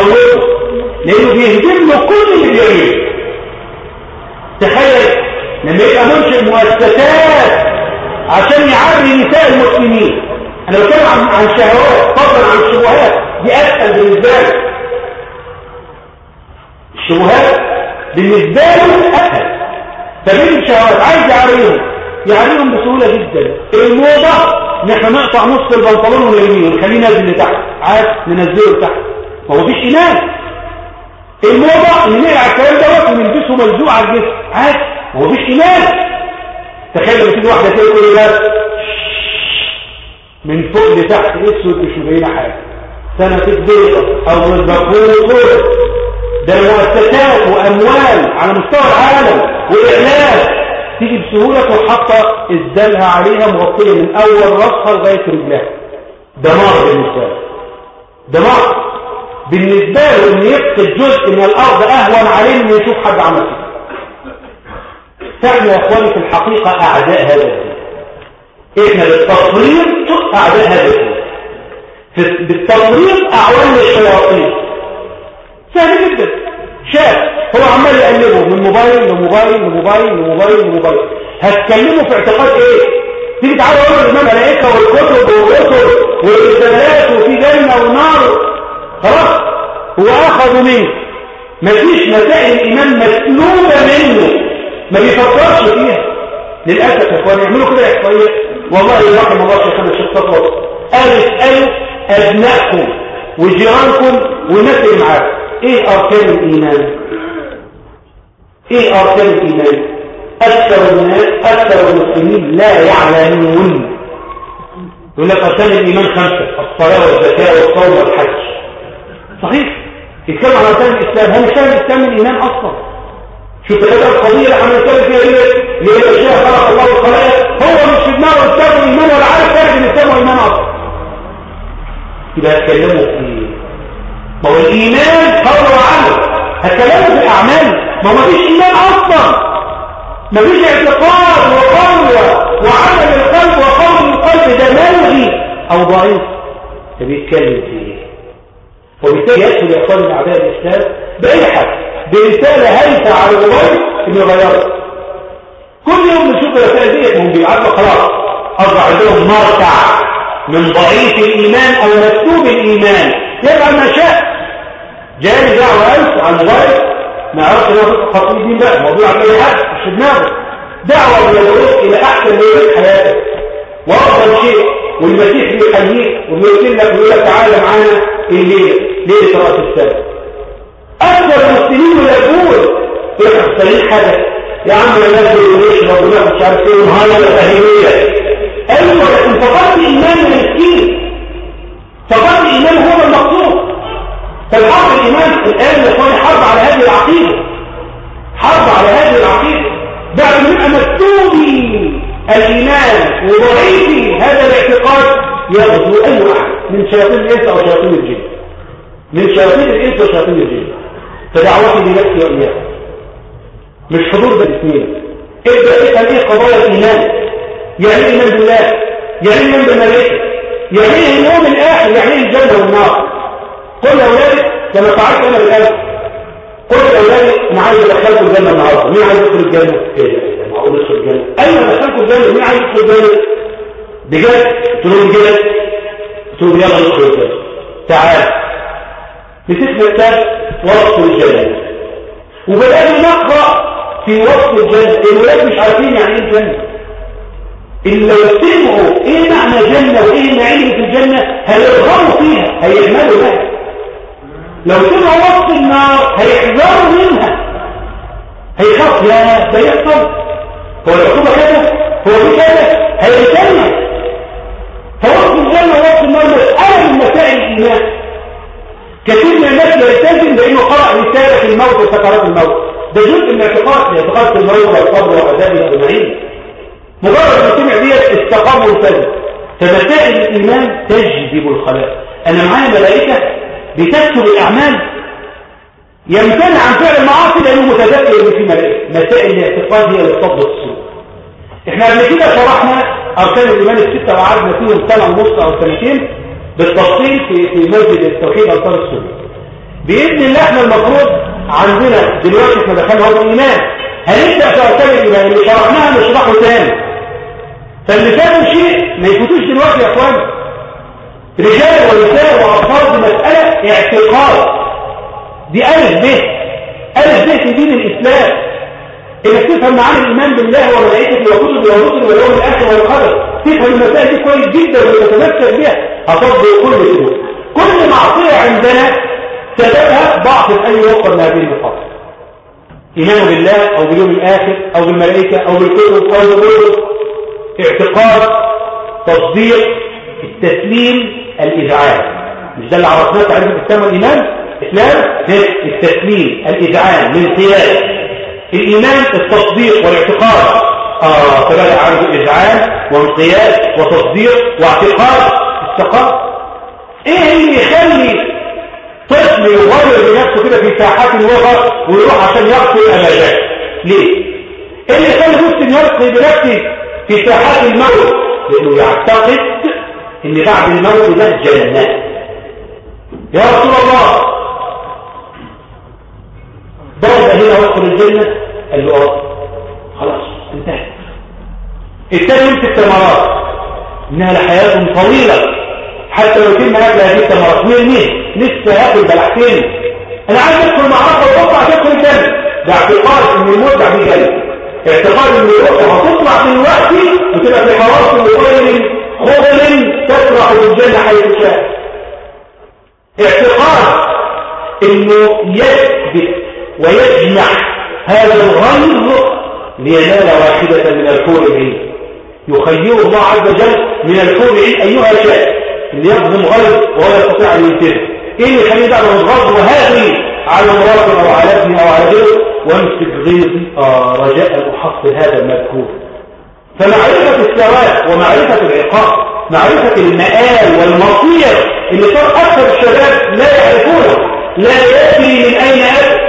يخوفه لانه بيهدم له كل اللي بيعمله تخيل لما يبقى منشئ مؤسسات عشان يعري نساء المسلمين انا بتكلم عن عن شهوات فضلا عن الشبهات دي اسهل بالنسبه لي الشبهات بالنسبه له اسهل فمين الشهوات عايز يعريهم يعريهم بسهوله جدا الموضه ان احنا نقطع نص البنطلون ونرميه ونخليه نازل لتحت عاد ننزله لتحت ما هو فيش ايمان الموضه ان نقلع الكلام دوت ونلبسه ملزوق على الجسم عاد ما هو فيش ايمان تخيل لما تيجي واحده كده تقول لي من فوق لتحت اسود مش مبينه حاجه سنه بيضه او من مفهوم صوره ده مؤسسات واموال على مستوى العالم واعلام تيجي بسهوله تروح حاطه الدلها عليها مغطيه من اول راسها لغايه رجلها دمار بالنسبه له دمار بالنسبه له ان يفقد جزء من الارض اهون عليه انه يشوف حد عمل كده فاحنا يا اخواني في الحقيقه اعداء هذا الدين احنا بالتفريط اعداء هذا الدين في- بالتفريط اعوان الشياطين سهل جدا شاف هو عمال يقلبه من موبايل لموبايل لموبايل لموبايل لموبايل هتكلمه في اعتقاد ايه تيجي تعالى اقول له الملائكه والكتب والرسل والرسالات وفي جنه ونار خلاص هو اخذ منه مفيش مسائل الايمان مسلوبه منه ما بيفكرش فيها للاسف يا اخوان يعملوا كده احصائيه والله رحم الله شيخنا الشيخ صفوت قال اسالوا ابنائكم وجيرانكم والناس اللي معاكم ايه اركان الايمان ايه اركان الايمان اكثر الناس اكثر المسلمين لا يعلمون يقول لك اركان الايمان خمسه الصلاه والزكاه والصوم والحج صحيح يتكلم عن اركان الاسلام هو مش فاهم الاسلام من الايمان اصلا شوف هذا القضيه اللي احنا بنتكلم فيها ليه؟ ليه الاشياء خلق الله الخلائق هو مش في دماغه الاسلام والايمان ولا عارف فرق بين الاسلام والايمان اصلا يبقى هتكلموا في ايه؟ ما هو الايمان قول وعمل هتكلموا في الاعمال ما هو مفيش ايمان اصلا مفيش اعتقاد وقول وعمل القلب وقول القلب ده ملغي او ضعيف فبيتكلم في ايه وبالتالي يدخل يا اخوان اعداء الاسلام باي حاجه برساله هايفه على الموبايل انه يغيرها كل يوم نشوف الرسائل ديت وهم بيعرفوا خلاص اصبح عندهم مرتع من ضعيف الايمان او مكتوب الايمان يفعل ما شاء جاني دعوه الف على الموبايل ما عرفت ان هو خطيب الدين بقى موضوع عن اي حد مش في دماغه دعوه بيدعوك الى احسن ليله حياتك وافضل شيء والمسيح بيحييك وبيقول لك ويقول لك تعالى معانا الليله ليله راس السنه اكثر المسلمين يقول يقول لك حدث يا عم الناس يشرب وناخد مش عارف ايه وهذا فهميه ايوه لكن فقدت ايمان المسكين فقدت ايمان هو المقصود فالحرب الايمان الان يا اخواني حرب على هذه العقيده حرب على هذه العقيده بعد ما يبقى مكتوبي الايمان وضعيفي هذا الاعتقاد يغزو اي واحد من شياطين الانس او شياطين الجن من شياطين الانس وشياطين الجن فدعوتي لنفسي واياكم مش حضور بالاثنين ابدا اسال ايه قضايا الايمان يعني ايه ايمان بالله يعني ايه ايمان بالملائكه يعني ايه اليوم الاخر يعني ايه الجنه والنار قل لاولادك كما فعلت انا بالامس قل لاولادك انا عايز ادخلكم الجنه النهارده مين عايز يدخل الجنه؟ ايه ده معقول يدخل الجنه؟ ايوه ادخلكم الجنه مين عايز يدخل الجنه؟ بجد؟ قلت لهم بجد؟ قلت لهم يلا ندخل الجنه تعال مسكنا كتاب وصف الجنه وبدأنا نقرأ في وصف الجنة الولاد مش عارفين يعني ايه الجنة اللي لو سمعوا ايه معنى جنة وايه النعيم في الجنة هيرغبوا فيها هيعملوا لها لو سمعوا وصف النار هيحذروا منها هيخاف يا ده يحصل هو العقوبة كده هو في كده هيتجنن فوصف الجنة ووصف النار مسألة من مسائل الإيمان كثير من الناس لا يلتزم لانه قرأ رسالة في الموت وسكرات الموت ده جزء من اعتقاد اعتقاد الموت والقبر وعذابه اجمعين مجرد ما سمع ديت استقام والتزم فمسائل الايمان تجذب الخلائق انا معايا ملائكه بتكتب الاعمال يمتنع عن فعل المعاصي لانه متذكر ان في ملائكه مسائل الاعتقاد هي اللي بتضبط السوء احنا قبل كده شرحنا اركان الايمان السته وقعدنا فيهم سنه ونص او سنتين بالتفصيل في في مسجد التوحيد انصار السنه باذن الله احنا المفروض عندنا دلوقتي احنا دخلنا هو الايمان هنبدأ في أركان الإيمان اللي شرحناها نشرحه تاني فاللي فاتوا شيء ما يفوتوش دلوقتي يا اخوان رجال ونساء وأطفال دي مسألة اعتقاد دي ألف ب ألف ب في دين الإسلام إنك تفهم معاني الإيمان بالله وملائكته وكتبه ورسله واليوم الآخر والقدر تفهم المسائل دي كويس جدا وتتمثل بها أطبق كل شيء كل معصية عندنا سببها ضعف في أي وقت من هذه النقاط إيمان بالله أو باليوم الآخر أو بالملائكة أو بالكتب أو بالرسل اعتقاد تصديق التسليم الإذعان مش ده اللي عرفناه تعريف الإسلام والإيمان إسلام التسليم الإذعان الانقياد الإيمان التصديق والاعتقاد آه فبدأ عنده إذعان وانقياد وتصديق واعتقاد استقام إيه اللي يخلي طفل يغير بنفسه كده في ساحات الوغى ويروح عشان يقتل الأماجات ليه؟ إيه اللي يخلي مسلم يرقي بنفسه في ساحات الموت لأنه يعتقد إن بعد الموت ده جنة يا رسول الله ضرب هنا وادخل الجنة قال له اه خلاص انتهت الثاني يمسك ثمرات انها لحياة طويلة حتى لو كنا اكل هذه الثمرات مين مين لسه ياكل بلحتين انا عايز ادخل معركة وتطلع تدخل الجنة ده اعتقاد ان الموت بعد الجنة اعتقاد ان الروح هتطلع دلوقتي وتبقى في حرارة وخير خضر تسرح بالجنة حيث شاء اعتقاد انه يثبت ويجمع هذا الغيظ لينال واحدة من الحور العين يخير الله عز وجل من الحور العين أيها شاء اللي يظلم غيظ ولا يستطيع أن ينتهي إيه اللي يخليه بقى من الغضب وهذه على مراته أو على ابنه أو على غيره وامسك غيظي آه رجاء أن أحصل هذا المذكور فمعرفة الثواب ومعرفة العقاب معرفة المآل والمصير اللي صار أكثر الشباب لا يعرفونه لا يدري من أين أتى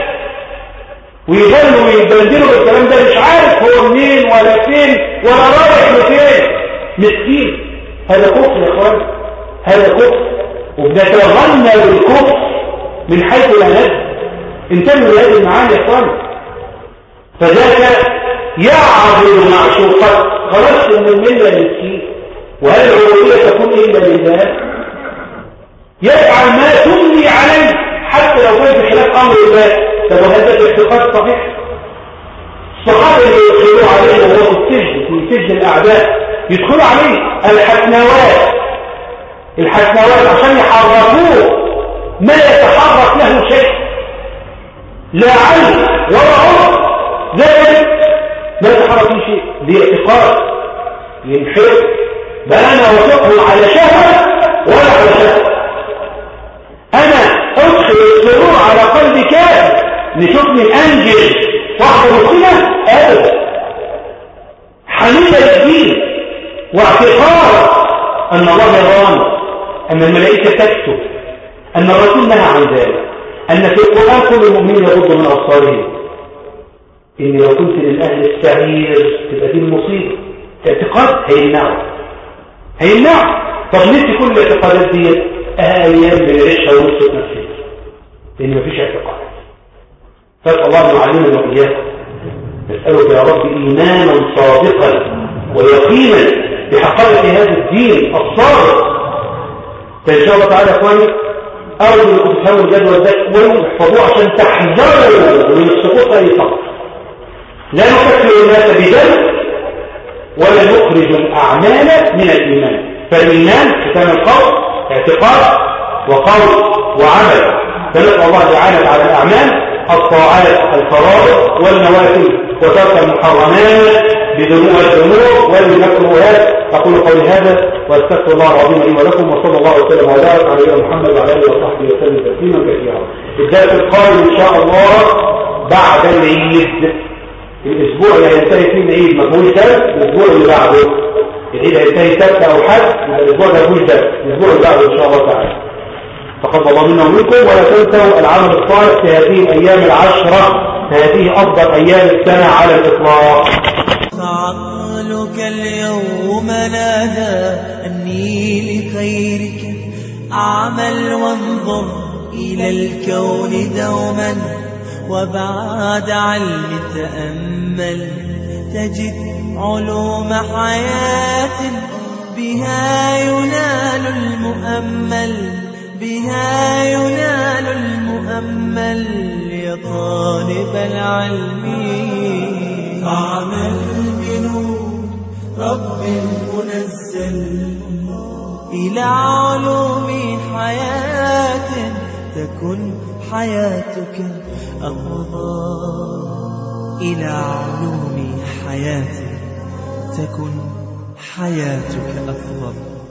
ويظلوا ويبندلوا بالكلام ده مش عارف هو منين ولا فين ولا رايح لفين مسكين هذا كفر يا اخوان هذا كفر وبنتغنى بالكفر من حيث لا ندري انتبهوا لهذه المعاني يا اخوان فذاك يعبد معشوقات خرجت من المله مسكين وهل العبوديه تكون الا لله يفعل ما تملي عليه حتى لو كان بخلاف امر الله طب وهذا الاعتقاد صحيح الصحابه اللي يدخلوا عليه وهو في السجن في سجن الاعداء يدخلوا عليه الحسنوات الحسنوات عشان يحركوه ما يتحرك له شيء لا عين ولا عمر ذلك ما يتحرك له شيء دي اعتقاد ينحر بل انا وثقه على شهوه ولا على شهوه انا ادخل السرور على قلب كافر نشوفني انجل واحده مسلمه ابدا حنينه للدين واعتقاد ان الله يراني ان الملائكه تكتب ان الرسول نهى عن ذلك ان في القران كل المؤمنين يغضوا من ابصارهم اني لو كنت للاهل السعير تبقى دي المصيبه اعتقاد هيمنعه هيمنعه طب ليه كل الاعتقادات دي ايام بنعيشها ونسكت نفسنا لان مفيش اعتقاد فاسال الله ان يعلمنا واياكم نسالك يا رب ايمانا صادقا ويقينا بحقائق هذا الدين الصادق فان شاء الله تعالى يا اخواني ارجو انكم تفهموا الجدول ده واحفظوه عشان تحذروا من السقوط اي سقط لا نكفر الناس بذنب ولا نخرج الاعمال من الايمان فالايمان ختام القول اعتقاد وقول وعمل فنسال الله تعالى على الاعمال الطاعات الفرائض والنوافل وترك المحرمات بدموع الذنوب والمكروهات اقول قولي هذا واستغفر الله العظيم لي ولكم وصلى الله وسلم وبارك على نبينا محمد وعلى اله وصحبه وسلم تسليما كثيرا الدرس القادم ان شاء الله بعد العيد الاسبوع اللي هينتهي فيه العيد ما فيهوش درس الاسبوع اللي بعده العيد هينتهي سبت او حد يبقى الاسبوع ده فيهوش درس الاسبوع اللي بعده ان شاء الله تعالى تقبل الله منا ومنكم ولا تنسوا العمل الصالح في هذه الايام العشره هذه افضل ايام السنه على الاطلاق فعقلك اليوم نادى أني لخيرك أعمل وانظر إلى الكون دوما وبعد علم تأمل تجد علوم حياة بها ينال المؤمل بها ينال المؤمل يا طالب العلم فاعمل بنور رب منزل إلى علوم حياة تكن حياتك أفضل إلى علوم حياة تكن حياتك أفضل